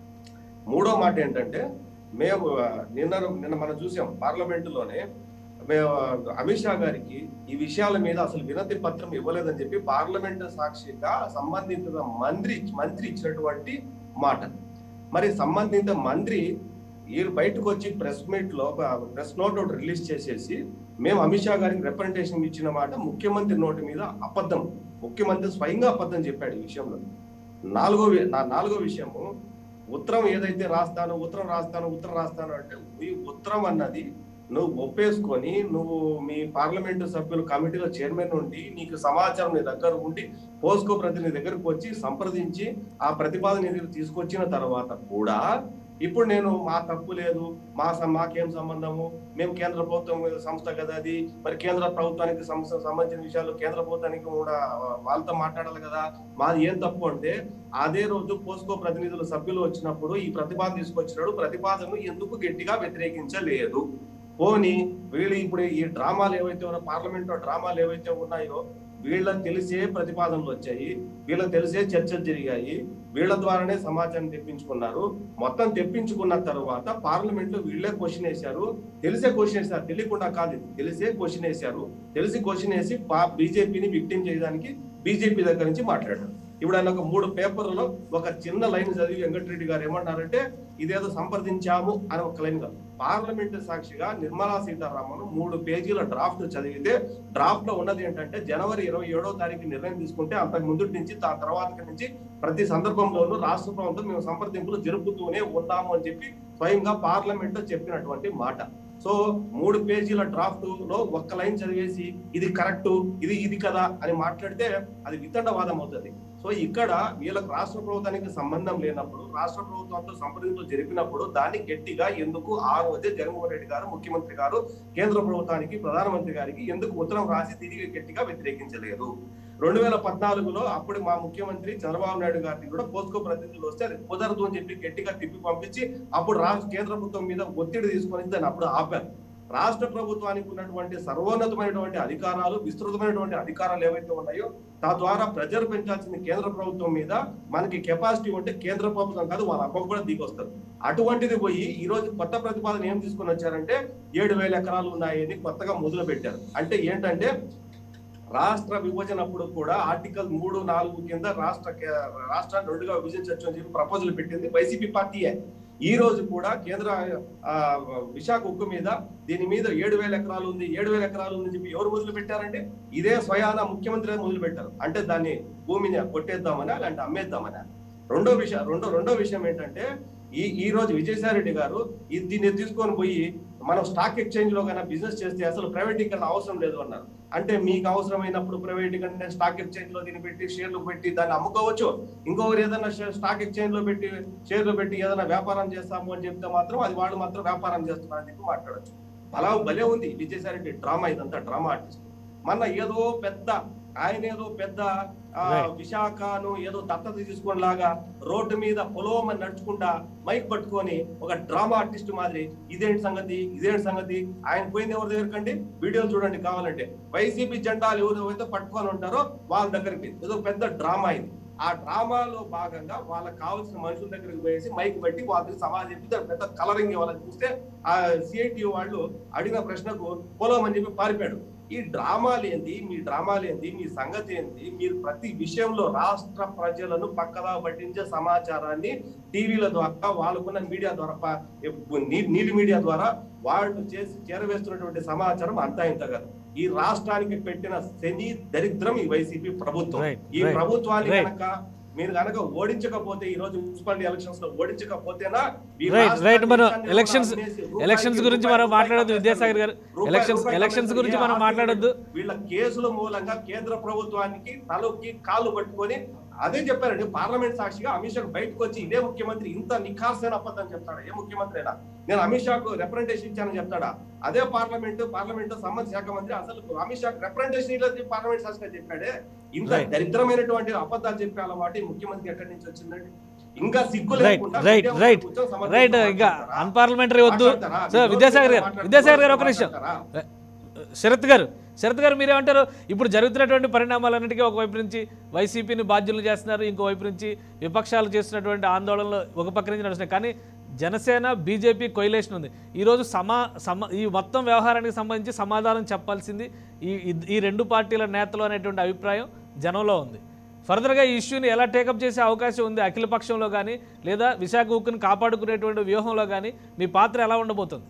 మూడో మాట ఏంటంటే మేము ఆ, నిన్న నిన్న మనం చూసాం పార్లమెంటులోనే మేము ఆ, అమిత్ షా గారికి ఈ విషయాల మీద అసలు వినతి పత్రం ఇవ్వలేదని చెప్పి పార్లమెంటు సాక్షిగా సంబంధిత మంత్రి మంత్రి ఇచ్చినటువంటి మాట మరి సంబంధిత మంత్రి వీళ్ళు బయటకు వచ్చి ప్రెస్ మీట్ లో ప్రెస్ నోట్ ఒకటి రిలీజ్ చేసేసి మేము అమిత్ షా గారికి రిప్రజెంటేషన్ ఇచ్చిన మాట ముఖ్యమంత్రి నోటి మీద అబద్ధం ముఖ్యమంత్రి స్వయంగా అబద్ధం చెప్పాడు ఈ విషయంలో నాలుగో వి- నా నాలుగో విషయము ఉత్తరం ఏదైతే రాస్తానో ఉత్తరం రాస్తాను ఉత్తరం రాస్తాను అంటే ఈ ఉత్తరం అన్నది నువ్వు ఒప్పేసుకొని నువ్వు మీ పార్లమెంటు సభ్యులు కమిటీలో చైర్మన్ ఉండి నీకు సమాచారం నీ దగ్గర ఉండి పోస్కో ప్రతినిధి దగ్గరకు వచ్చి సంప్రదించి ఆ ప్రతిపాదన నీ దగ్గర తీసుకొచ్చిన తర్వాత కూడా ఇప్పుడు నేను మా తప్పు లేదు మా సం- మాకేం సంబంధము మేము కేంద్ర ప్రభుత్వం సంస్థ కదా అది మరి కేంద్ర ప్రభుత్వానికి సంస్థ సంబంధించిన విషయాలు కేంద్ర ప్రభుత్వానికి కూడా వాళ్ళతో మాట్లాడాలి కదా మాది ఏం తప్పు అంటే అదే రోజు పోస్కో ప్రతినిధుల సభ్యులు వచ్చినప్పుడు ఈ ప్రతిపాదన తీసుకొచ్చినాడు ప్రతిపాదనను ఎందుకు గట్టిగా వ్యతిరేకించలేదు పోని వీళ్ళు ఇప్పుడు ఈ డ్రామాలు ఏవైతే ఉన్నాయో పార్లమెంట్ లో డ్రామాలు ఏవైతే ఉన్నాయో వీళ్ళకి తెలిసే ప్రతిపాదనలు వచ్చాయి వీళ్ళకి తెలిసే చర్చలు జరిగాయి వీళ్ళ ద్వారానే సమాచారం తెప్పించుకున్నారు మొత్తం తెప్పించుకున్న తర్వాత పార్లమెంట్ లో వీళ్ళే క్వశ్చన్ వేశారు తెలిసే క్వశ్చన్ వేశారు తెలియకుండా కాదు ఇది. తెలిసే క్వశ్చన్ వేశారు తెలిసి క్వశ్చన్ వేసి బీజేపీని విక్టిం చేయడానికి బీజేపీ దగ్గర నుంచి మాట్లాడారు ఇప్పుడు ఆయన ఒక మూడు పేపర్లలో ఒక చిన్న లైన్ చదివి వెంకటరెడ్డి గారు ఏమన్నారంటే ఇదేదో సంప్రదించాము అని ఒక లైన్ కాదు పార్లమెంట్ సాక్షిగా నిర్మలా సీతారామన్ మూడు పేజీల డ్రాఫ్ట్ చదివితే డ్రాఫ్ట్ లో ఉన్నది ఏంటంటే జనవరి ఇరవై ఏడో తారీఖు నిర్ణయం తీసుకుంటే అంతకు ముందు నుంచి ఆ తర్వాత నుంచి ప్రతి సందర్భంలోనూ రాష్ట్ర ప్రభుత్వం మేము సంప్రదింపులు జరుపుతూనే ఉన్నాము అని చెప్పి స్వయంగా పార్లమెంట్ లో చెప్పినటువంటి మాట సో మూడు పేజీల డ్రాఫ్ట్ లో ఒక్క లైన్ చదివేసి ఇది కరెక్ట్ ఇది ఇది కదా అని మాట్లాడితే అది వితండవాదం అవుతుంది సో ఇక్కడ వీళ్ళకి రాష్ట్ర ప్రభుత్వానికి సంబంధం లేనప్పుడు రాష్ట్ర ప్రభుత్వంతో సంప్రదింపులు జరిపినప్పుడు దాన్ని గట్టిగా ఎందుకు ఆ రోజే జగన్మోహన్ రెడ్డి గారు ముఖ్యమంత్రి గారు కేంద్ర ప్రభుత్వానికి ప్రధానమంత్రి గారికి ఎందుకు ఉత్తరం రాసి తిరిగి గట్టిగా వ్యతిరేకించలేదు రెండు వేల పద్నాలుగులో అప్పుడు మా ముఖ్యమంత్రి చంద్రబాబు నాయుడు గారిని కూడా పోస్కో ప్రతినిధులు వస్తే అది కుదరదు అని చెప్పి గట్టిగా తిప్పి పంపించి అప్పుడు రాష్ట్ర కేంద్ర ప్రభుత్వం మీద ఒత్తిడి తీసుకొని దాన్ని అప్పుడు ఆపారు రాష్ట్ర ప్రభుత్వానికి ఉన్నటువంటి సర్వోన్నతమైనటువంటి అధికారాలు విస్తృతమైనటువంటి అధికారాలు ఏవైతే ఉన్నాయో తద్వారా ప్రెజర్ పెంచాల్సింది కేంద్ర ప్రభుత్వం మీద మనకి కెపాసిటీ ఉంటే కేంద్ర ప్రభుత్వం కాదు వాళ్ళ అబ్బకు కూడా దిగొస్తారు అటువంటిది పోయి ఈ రోజు కొత్త ప్రతిపాదన ఏం తీసుకొని వచ్చారంటే ఏడు వేల ఎకరాలు ఉన్నాయని కొత్తగా మొదలు పెట్టారు అంటే ఏంటంటే రాష్ట్ర విభజన అప్పుడు కూడా ఆర్టికల్ మూడు నాలుగు కింద రాష్ట్ర రాష్ట్రాన్ని రెండుగా విభజించవచ్చు అని చెప్పి ప్రపోజల్ పెట్టింది వైసీపీ పార్టీయే ఈ రోజు కూడా కేంద్ర ఆ, విశాఖ ఉక్కు మీద దీని మీద ఏడు వేల ఎకరాలు ఉంది ఏడు వేల ఎకరాలు ఉందని చెప్పి ఎవరు మొదలు పెట్టారంటే ఇదే స్వయాన ముఖ్యమంత్రి మొదలు పెట్టారు అంటే దాన్ని భూమిని కొట్టేద్దామనా లేదంటే అమ్మేద్దామనా రెండో విషయం రెండో రెండో విషయం ఏంటంటే ఈ ఈ రోజు విజయసాయి రెడ్డి గారు ఈ- దీన్ని తీసుకొని పోయి మనం స్టాక్ ఎక్స్చేంజ్ లో కన్నా బిజినెస్ చేస్తే అసలు ప్రైవేటీకరణ అవసరం లేదు అన్నారు అంటే మీకు అవసరమైనప్పుడు ప్రైవేటీకరణ స్టాక్ ఎక్స్చేంజ్ లో దీన్ని పెట్టి షేర్లు పెట్టి దాన్ని అమ్ముకోవచ్చు ఇంకొకరు ఏదైనా షే- స్టాక్ ఎక్స్చేంజ్ లో పెట్టి షేర్లు పెట్టి ఏదైనా వ్యాపారం చేస్తాము అని చెప్తే మాత్రం అది వాళ్ళు మాత్రం వ్యాపారం చేస్తున్నారు అని చెప్పి మాట్లాడచ్చు అలా భలే ఉంది విజయసాయి రెడ్డి డ్రామా ఇదంతా డ్రామా ఆర్టిస్ట్ మన ఏదో పెద్ద ఆయన ఏదో పెద్ద ఆ, Right. విశాఖను ఏదో దత్తత తీసుకుని లాగా రోడ్డు మీద పొలవమని నడుచుకుంటా మైక్ పట్టుకొని ఒక డ్రామా ఆర్టిస్ట్ మాదిరి ఇదేంటి సంగతి ఇదేంటి సంగతి ఆయన పోయింది ఎవరి దగ్గరకండి వీడియోలు చూడండి కావాలంటే వైసీపీ జెండాలు ఎవరైతే పట్టుకొని ఉంటారో వాళ్ళ దగ్గరికి ఏదో పెద్ద డ్రామా ఇది ఆ డ్రామాలో భాగంగా వాళ్ళకి కావాల్సిన మనుషుల దగ్గరికి పోయేసి మైక్ పెట్టి వాళ్ళకి సమాజం చెప్పి దాని పెద్ద కలరింగ్ ఇవ్వాలని చూస్తే ఆ సిఐటి వాళ్ళు అడిగిన ప్రశ్నకు పొలమని చెప్పి పారిపోయాడు ఈ డ్రామాలు ఏంది మీ డ్రామాలు ఏంది మీ సంగతి ఏంది మీరు ప్రతి విషయంలో రాష్ట్ర ప్రజలను పక్కదా పట్టించే సమాచారాన్ని టీవీల ద్వారా వాళ్ళకున్న మీడియా ద్వారా ప- నీ- నీలి మీడియా ద్వారా వాళ్ళు చేసి చేరవేస్తున్నటువంటి సమాచారం అంతా ఇంత కాదు ఈ రాష్ట్రానికి పెట్టిన శని దరిద్రం ఈ వైసీపీ ప్రభుత్వం Right, ఈ right, ప్రభుత్వాన్ని right. కనుక మీరు కనుక ఓడించకపోతే ఈ రోజు మున్సిపాలిటీ ఎలక్షన్స్ లో ఓడించకపోతేనా ఈ రైట్ రాష్ట్ర రైట్ మనం దేశాన్ని ఎలక్షన్స్ కూడా అమ్మేసి రూపాయికి ఎలక్షన్స్ గురించి రూపాయి మనం రూపాయి మాట్లాడొద్దు కమ్మేస్తారు. విద్యాసాగర్ గారు రూపాయి ఎలక్షన్స్ రూపాయి ఎలక్షన్స్ కమ్మేస్తారు. గురించి ఏ మనం ఆర్థిక మాట్లాడొద్దు వీళ్ళ కేసుల మూలంగా కేంద్ర ప్రభుత్వానికి తలకి కాళ్ళు పట్టుకొని అదే చెప్పారండి పార్లమెంట్ సాక్షిగా అమిత్ షా బయటకు వచ్చి ఇదే ముఖ్యమంత్రి ఇంత నిఖార్సైన అబద్ధం చెప్తాడా ఏ ముఖ్యమంత్రి అయినా నేను అమిత్ షాకు రిప్రజెంటేషన్ ఇచ్చానని చెప్తాడా అదే పార్లమెంట్ పార్లమెంట్ సంబంధ శాఖ మంత్రి అసలు అమిత్ షాకు రిప్రజెంటేషన్ ఇవ్వలేదు పార్లమెంట్ సాక్షిగా చెప్పాడే ఇంత Right. దరిద్రమైనటువంటి అబద్ధాలు చెప్పే అలవాటు ఈ ముఖ్యమంత్రి ఎక్కడి నుంచి వచ్చిందండి ఇంకా సిగ్గు రైట్ లేకుండా రైట్ మీడియా రైట్ కూర్చొని సమర్థించి రైట్ ఇంకా మాట్లాడతారా? అన్పార్లమెంటరీ వద్దు మాట్లాడతారా? సో మీరు విద్యాసాగర్ గారు మాట్లాడతారా? విద్యాసాగర్ గారు ఒక నిమిషం మాట్లాడతారా? శరత్ గారు శరత్ గారు మీరేమంటారు ఇప్పుడు జరుగుతున్నటువంటి పరిణామాలన్నిటికీ ఒకవైపు నుంచి వైసీపీని బాధ్యులు చేస్తున్నారు ఇంకోవైపు నుంచి విపక్షాలు చేస్తున్నటువంటి ఆందోళనలు ఒక పక్క నుంచి నడుస్తున్నాయి కానీ జనసేన బీజేపీ కొయిలేషన్ ఉంది ఈరోజు సమా సమ ఈ మొత్తం వ్యవహారానికి సంబంధించి సమాధానం చెప్పాల్సింది ఈ ఈ- ఈ రెండు పార్టీల నేతలు అనేటువంటి అభిప్రాయం జనంలో ఉంది ఫర్దర్గా ఈ ఇష్యూని ఎలా టేకప్ చేసే అవకాశం ఉంది అఖిల పక్షంలో కానీ లేదా విశాఖ ఉక్కుని కాపాడుకునేటువంటి వ్యూహంలో కానీ మీ పాత్ర ఎలా ఉండబోతుంది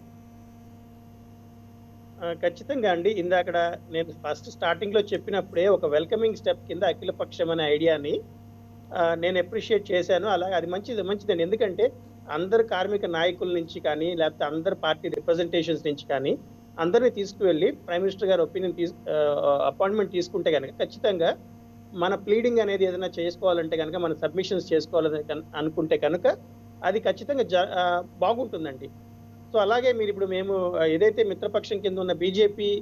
ఆ, ఖచ్చితంగా అండి ఇందాకడ నేను ఫస్ట్ స్టార్టింగ్ లో చెప్పినప్పుడే ఒక వెల్కమింగ్ స్టెప్ కింద అఖిల పక్షం అనే ఐడియాని ఆ, నేను అప్రిషియేట్ చేశాను అలాగే అది మంచిది మంచిదండి ఎందుకంటే అందరు కార్మిక నాయకుల నుంచి కానీ లేకపోతే అందరు పార్టీ రిప్రజెంటేషన్స్ నుంచి కానీ అందరినీ తీసుకువెళ్ళి ప్రైమ్ మినిస్టర్ గారి ఒపీనియన్ తీసు అపాయింట్మెంట్ తీసుకుంటే కనుక ఖచ్చితంగా మన ప్లీడింగ్ అనేది ఏదైనా చేసుకోవాలంటే కనుక మన సబ్మిషన్స్ చేసుకోవాలని కన్- అనుకుంటే కనుక అది ఖచ్చితంగా జ ఆ, బాగుంటుందండి సో అలాగే మీరు ఇప్పుడు మేము ఆ, ఏదైతే మిత్రపక్షం కింద ఉన్న బీజేపీ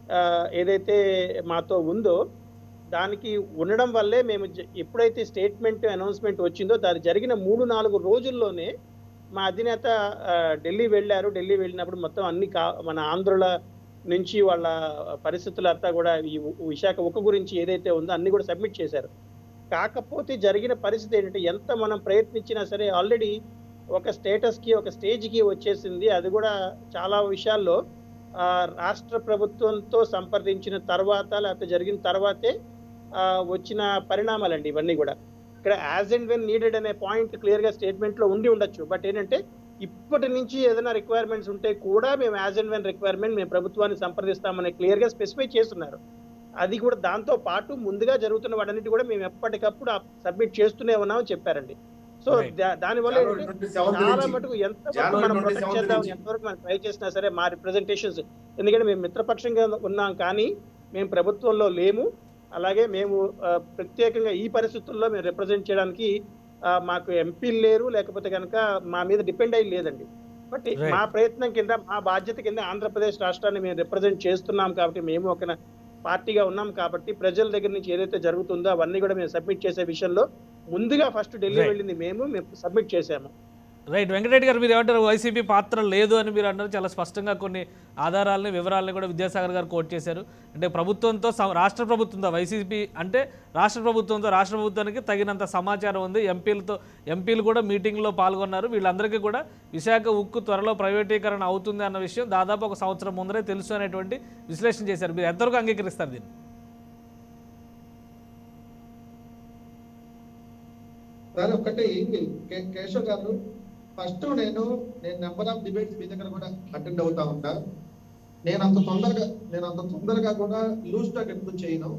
ఏదైతే మాతో ఉందో దానికి ఉండడం వల్లే మేము జ- ఎప్పుడైతే స్టేట్మెంట్ అనౌన్స్మెంట్ వచ్చిందో దాని జరిగిన మూడు నాలుగు రోజుల్లోనే మా అధినేత ఆ, ఢిల్లీ వెళ్ళారు ఢిల్లీ వెళ్ళినప్పుడు మొత్తం అన్ని కా మన ఆంధ్రుల నుంచి వాళ్ళ పరిస్థితులు అంతా కూడా ఈ ఉ- విశాఖ ఉక్కు గురించి ఏదైతే ఉందో అన్ని కూడా సబ్మిట్ చేశారు కాకపోతే జరిగిన పరిస్థితి ఏంటంటే ఎంత మనం ప్రయత్నించినా సరే ఆల్రెడీ ఒక స్టేటస్ కి ఒక స్టేజ్ కి వచ్చేసింది అది కూడా చాలా విషయాల్లో ఆ, రాష్ట్ర ప్రభుత్వంతో సంప్రదించిన తర్వాత లేకపోతే జరిగిన తర్వాతే ఆ, వచ్చిన పరిణామాలండి ఇవన్నీ కూడా ఇక్కడ యాజ్ అండ్ వెన్ నీడెడ్ అనే పాయింట్ క్లియర్ గా స్టేట్మెంట్ లో ఉండి ఉండొచ్చు బట్ ఏంటంటే ఇప్పటి నుంచి ఏదైనా రిక్వైర్మెంట్స్ ఉంటే కూడా మేము యాజ్ అండ్ వెన్ రిక్వైర్మెంట్ మేము ప్రభుత్వాన్ని సంప్రదిస్తామని క్లియర్ గా స్పెసిఫై చేస్తున్నారు అది కూడా దాంతో పాటు ముందుగా జరుగుతున్న వాటన్నిటి కూడా మేము ఎప్పటికప్పుడు సబ్మిట్ చేస్తూనే ఉన్నామని చెప్పారండి సో Right. దానివల్ల జనవరి ఏంటంటే 27 చాలా నుంచి మటుకు ఎంత జనవరి మనం 27 ప్రొటెక్ట్ చేద్దాం నుంచి. ఎంతవరకు మనం ట్రై చేసినా సరే మా రిప్రజెంటేషన్స్ ఎందుకంటే మేము మిత్రపక్షంగా ఉన్నాం కానీ మేము ప్రభుత్వంలో లేము అలాగే మేము ఆ, ప్రత్యేకంగా ఈ పరిస్థితుల్లో మేము రిప్రజెంట్ చేయడానికి ఆ, మాకు ఎంపీలు లేరు లేకపోతే కనుక మా మీద డిపెండ్ అయ్యి లేదండి బట్ Right. మా ప్రయత్నం కింద మా బాధ్యత కింద ఆంధ్రప్రదేశ్ రాష్ట్రాన్ని మేము రిప్రజెంట్ చేస్తున్నాం కాబట్టి మేము ఒక పార్టీగా ఉన్నాం కాబట్టి ప్రజల దగ్గర నుంచి ఏదైతే జరుగుతుందో అవన్నీ కూడా మేము సబ్మిట్ చేసే విషయంలో ముందుగా ఫస్ట్ ఢిల్లీ Right. వెళ్ళింది మేము మేము సబ్మిట్ చేశాము రైట్ వెంకటరెడ్డి గారు మీరు ఏమంటారు వైసీపీ పాత్ర లేదు అని మీరు అన్నారు చాలా స్పష్టంగా కొన్ని ఆధారాలని వివరాలని కూడా విద్యాసాగర్ గారు కోట్ చేశారు అంటే ప్రభుత్వంతో సమ- రాష్ట్ర ప్రభుత్వంతో వైసీపీ అంటే రాష్ట్ర ప్రభుత్వంతో రాష్ట్ర ప్రభుత్వానికి తగినంత సమాచారం ఉంది ఎంపీలతో ఎంపీలు కూడా మీటింగ్లో పాల్గొన్నారు వీళ్ళందరికీ కూడా విశాఖ ఉక్కు త్వరలో ప్రైవేటీకరణ అవుతుంది అన్న విషయం దాదాపు ఒక సంవత్సరం ముందరే తెలుసు అనేటువంటి విశ్లేషణ చేశారు మీరు ఎంతవరకు అంగీకరిస్తారు దీన్ని సార్ ఒకటి కే- కేశవ్ గారు ఫస్ట్ నేను నేను నెంబర్ ఆఫ్ డిబేట్స్ మీ దగ్గర కూడా అటెండ్ అవుతా ఉంటా నేను అంత తొందరగా నేను అంత తొందరగా కూడా లూజ్ టాక్ ఎప్పుడు చేయను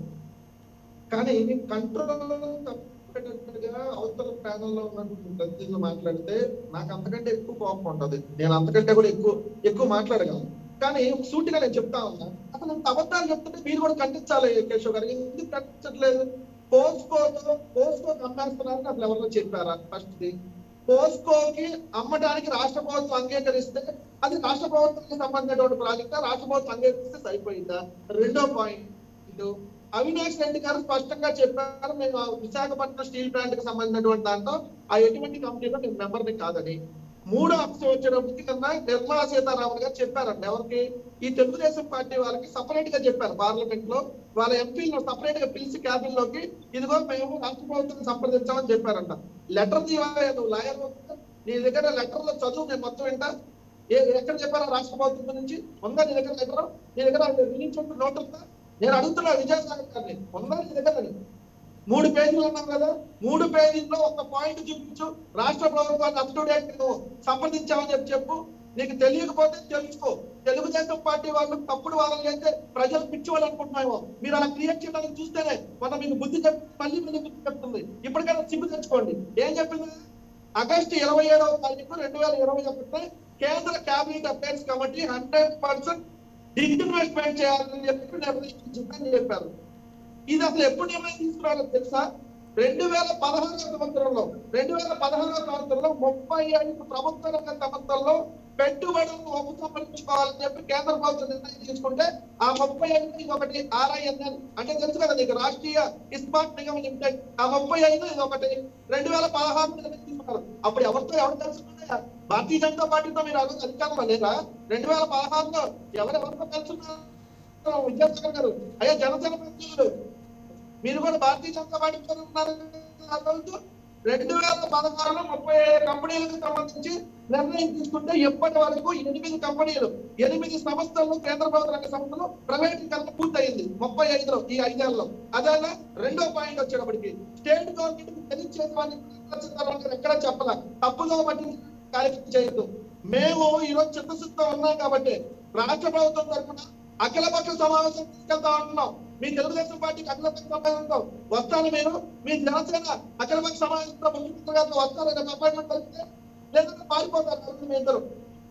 కానీ కంట్రోల్ తప్పేటట్టుగా అవతల ప్యానల్లో ఉన్నటువంటి ప్రతినిధులు మాట్లాడితే నాకు అంతకంటే ఎక్కువ కోపం ఉంటది నేను అంతకంటే కూడా ఎక్కువ ఎక్కువ మాట్లాడగలను కానీ సూటిగా నేను చెప్తా ఉన్నా అసలు ఇంత అబద్ధాలు చెప్తుంటే మీరు కూడా ఖండించాలి కేశవ్ గారు ఎందుకు ఖండించట్లేదు పోస్కోతో పోస్కో అమ్మేస్తున్నారని అసలు ఎవరిలో చెప్పారా ఫస్ట్ ది పోస్కోకి అమ్మడానికి రాష్ట్ర ప్రభుత్వం అంగీకరిస్తే అది రాష్ట్ర ప్రభుత్వానికి సంబంధించినటువంటి ప్రాజెక్ట్ రాష్ట్ర ప్రభుత్వం అంగీకరిస్తే సరిపోయిందా రెండో పాయింట్ అవినాష్ రెడ్డి గారు స్పష్టంగా చెప్పారు మేము ఆ విశాఖపట్నం స్టీల్ ప్లాంట్ కి సంబంధించినటువంటి దాంట్లో ఆ ఎటువంటి కంపెనీలో నేను మెంబర్ని కాదని మూడో అంశం వచ్చేటప్పటికి కన్నా నిర్మలా సీతారామన్ గారు చెప్పారండి ఎవరికి ఈ తెలుగుదేశం పార్టీ వాళ్ళకి సపరేట్ గా చెప్పారు పార్లమెంట్ లో వాళ్ళ ఎంపీలను సపరేట్ గా పిలిచి క్యాబిన్ లోకి ఇదిగో మేము రాష్ట్ర ప్రభుత్వం సంప్రదించామని చెప్పారంట లెటర్ తీయాలి నువ్వు లాయర్ నీ దగ్గర లెటర్ లో చదువు నేను మొత్తం వింటా ఏ ఎక్కడ చెప్పారా రాష్ట్ర ప్రభుత్వం గురించి ఉందా నీ దగ్గర లెటర్ నీ దగ్గర వినించుంటూ నోట్ ఉందా నేను అడుగుతున్నా విజయసాగర్ గారిని ఉందా నీ దగ్గర అని? మూడు పేజీలు అన్నాం కదా మూడు పేజీల్లో ఒక పాయింట్ చూపించు రాష్ట్ర ప్రభుత్వాన్ని అప్ టు డేట్ నువ్వు సంప్రదించామని చెప్పి చెప్పు నీకు తెలియకపోతే తెలుసుకో తెలుగుదేశం పార్టీ వాళ్ళు తప్పుడు వాళ్ళని అయితే ప్రజలు పిచ్చి వాళ్ళు అనుకుంటున్నామో మీరు అలా క్రియేట్ చేయడానికి చూస్తేనే మనం మీకు బుద్ధి చెప్పి మళ్ళీ మళ్ళీ బుద్ధి చెప్తుంది ఇప్పటికైనా సిగ్గు తెచ్చుకోండి ఏం చెప్పింది ఆగస్టు ఇరవై ఏడవ తారీఖు రెండు వేల ఇరవై ఒకటి కేంద్ర cabinet affairs committee hundred percent disinvestment చేయాలని చెప్పి నిర్ణయించిందని చెప్పారు ఇది అసలు ఎప్పుడు నిర్ణయం తీసుకురాలో తెలుసా రెండు వేల పదహారవ సంవత్సరంలో రెండు వేల పదహారవ సంవత్సరంలో ముప్పై ఐదు ప్రభుత్వ రంగ సంస్థల్లో పెట్టుబడులను ఉపసంహరించుకోవాలని చెప్పి కేంద్ర ప్రభుత్వం నిర్ణయం తీసుకుంటే ఆ ముప్పై ఐదు ఇది ఒకటి ఆర్ఐఎన్ఎల్ అంటే తెలుసు కదా నీకు రాష్ట్రీయ ఇస్మార్ట్ నిగమ్ లిమిటెడ్ ఆ ముప్పై ఐదు ఇది ఒకటి రెండు వేల పదహారు నిర్ణయం తీసుకున్నారు అప్పుడు ఎవరితో ఎవరు తెలుసుకున్నాయా భారతీయ జనతా పార్టీతో మీరు ఆ రోజు అధికారంలో లేదా రెండు వేల పదహారులో ఎవరెవరితో తెలుసుకున్నారు విద్యాసాగర్ గారు అయ్యా జనసేన ప్రతినిధులు మీరు కూడా భారతీయ జనతా పార్టీతో ఉన్నారు ఆ రోజు రెండు వేల పదహారులో ముప్పై ఐదు కంపెనీలకు సంబంధించి నిర్ణయం తీసుకుంటే ఇప్పటి వరకు ఎనిమిది కంపెనీలు ఎనిమిది సంస్థలు కేంద్ర ప్రభుత్వ రంగ సంస్థలు ప్రైవేటీకరణ పూర్తయింది ముప్పై ఐదులో ఈ ఐదేళ్లలో అదే రెండో పాయింట్ వచ్చేటప్పటికి స్టేట్ గవర్నమెంట్ తెలియచేసి వాళ్ళు ఎక్కడ చెప్పాల తప్పుదో బట్టి కార్యక్రమం చేయొద్దు మేము ఈ రోజు చిత్తశుద్ధితో ఉన్నాం కాబట్టి రాష్ట్ర ప్రభుత్వం తరఫున అఖిలపక్ష సమావేశం తీసుకెళ్తా ఉంటున్నాం మీ తెలుగుదేశం పార్టీకి అఖిలపక్ష సమావేశం వస్తాను మీరు మీ జనసేన అఖిలపక్ష సమావేశంలో ముఖ్యమంత్రి గారితో వస్తారని ఒక అపాయింట్మెంట్ కలిగితే లేదంటే పారిపోతారు ఎవరు మీ ఇద్దరు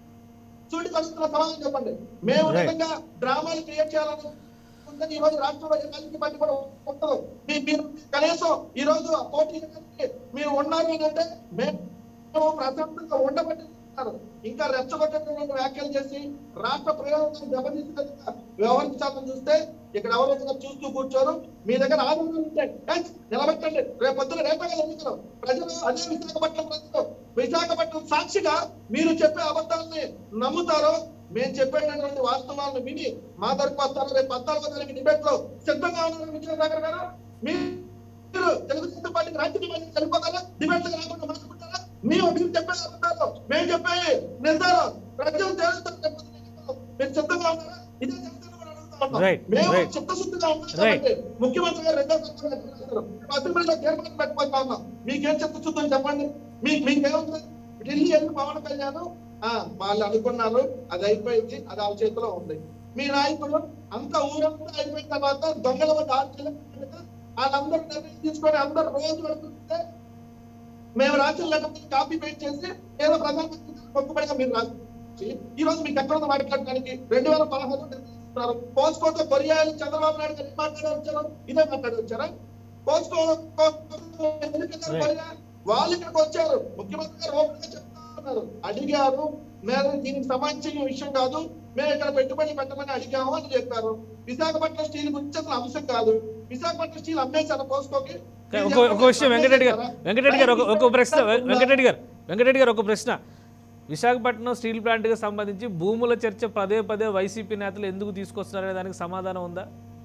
చూడి కలుస్తున్న సమాధానం చెప్పండి మేము Right. నిజంగా డ్రామాలు క్రియేట్ చేయాలని ఉందని ఈ రోజు రాష్ట్రంలో ఏ రాజకీయ పార్టీ కూడా ఉండదు మీ- మీరు కనీసం ఈ రోజు పోటీ మీరు ఉన్నారు అని అంటే మేము ప్రశాంతంగా ఉండబట్టి ఉన్నారు. ఇంకా రెచ్చగొట్టేటువంటి వ్యాఖ్యలు చేసి రాష్ట్ర ప్రయోజనం దెబ్బతీసే విధంగా వ్యవహరించాలని చూస్తే ఇక్కడ ఎవరు ఒకరు చూస్తూ కూర్చోరు మీ దగ్గర ఆధారాలు ఉంటాయి ఏయ్, నిలబెట్టండి రేపు పొద్దున రేపే కదా ఎన్నికలు ప్రజలు అదే విశాఖపట్నం ప్రజలు విశాఖపట్నం సాక్షిగా మీరు చెప్పే అబద్ధాలని నమ్ముతారో మేము చెప్పేటటువంటి వాస్తవాలను విని మా తరపు వస్తారో రేపు పద్నాలుగో తారీఖు డిబేట్ లో సిద్ధంగా ఉన్నారు విజయసాగర్ గారు మీరు తెలుగుదేశం పార్టీకి రాజ్యం మళ్ళీ చనిపోతారా డిబేట్ రాకుండా మార్చుకుంటారా మేము మీరు చెప్పే అబద్ధాలు మేము చెప్పే నిర్ధారం ప్రజలు తెలుస్తారు మీరు సిద్ధంగా ఉన్నారా ఇదే జనసేన కూడా అడుగుతా ఉన్నాం. Right, మేము right. చిత్తశుద్ధిగా ఉన్నాం Right. కాబట్టి ముఖ్యమంత్రి గారు రెండో సంవత్సరం చేస్తారు అసెంబ్లీలో తీర్మానం పెట్టిపోతా ఉన్నాం మీకేం చిత్తశుద్ధి అని చెప్పండి మీకు మీకేముంది ఢిల్లీ వెళ్ళి పవన్ కళ్యాణ్ ఆ వాళ్ళు అనుకున్నారు అది అయిపోయింది అది వాళ్ళ చేతిలో ఉంది మీ నాయకుడు అంత ఊరంతా అయిపోయిన తర్వాత దొంగల వద్ద ఆర్చలు వాళ్ళందరూ నిర్ణయం తీసుకొని అందరూ రోజు వెళ్తుంటే మేము రాసిన లెటర్ కాపీ పేస్ట్ చేసి ఏదో ప్రధానమంత్రి గారు మొక్కుబడిగా మీరు రాసి ఈ రోజు మీకు ఎక్కడ ఉందో మాట్లాడడానికి రెండు వేల పదహారు నిర్ణయిస్తున్నారు పోస్కోతో కొరియాలు చంద్రబాబు నాయుడు గారు ఏం మాట్లాడారు వచ్చారు ఇదే మాట్లాడి వచ్చారా పోస్కో ఎందుకు వెళ్ళారు Right. కొరియా? వాళ్ళు ఇక్కడికి వచ్చారు ముఖ్యమంత్రి గారు ఓపెన్ గా చెప్తా ఉన్నారు అడిగారు మేము దీనికి సంబంధించిన విషయం కాదు మేము ఇక్కడ పెట్టుబడి పెట్టమని అడిగాము అని చెప్పారు విశాఖపట్నం స్టీల్ గురించి అసలు అంశం కాదు విశాఖపట్నం స్టీల్ అమ్మేశారు పోస్కోకి ఒక ఒక విషయం వెంకటరెడ్డి గారు వెంకటరెడ్డి గారు ఒక ఒక ప్రశ్న వె- వెంకటరెడ్డి గారు వెంకటరెడ్డి గారు ఒక ప్రశ్న విశాఖపట్నం స్టీల్ ప్లాంట్కి సంబంధించి భూముల చర్చ పదే పదే వైసీపీ నేతలు ఎందుకు తీసుకొస్తున్నారనే దానికి సమాధానం ఉందా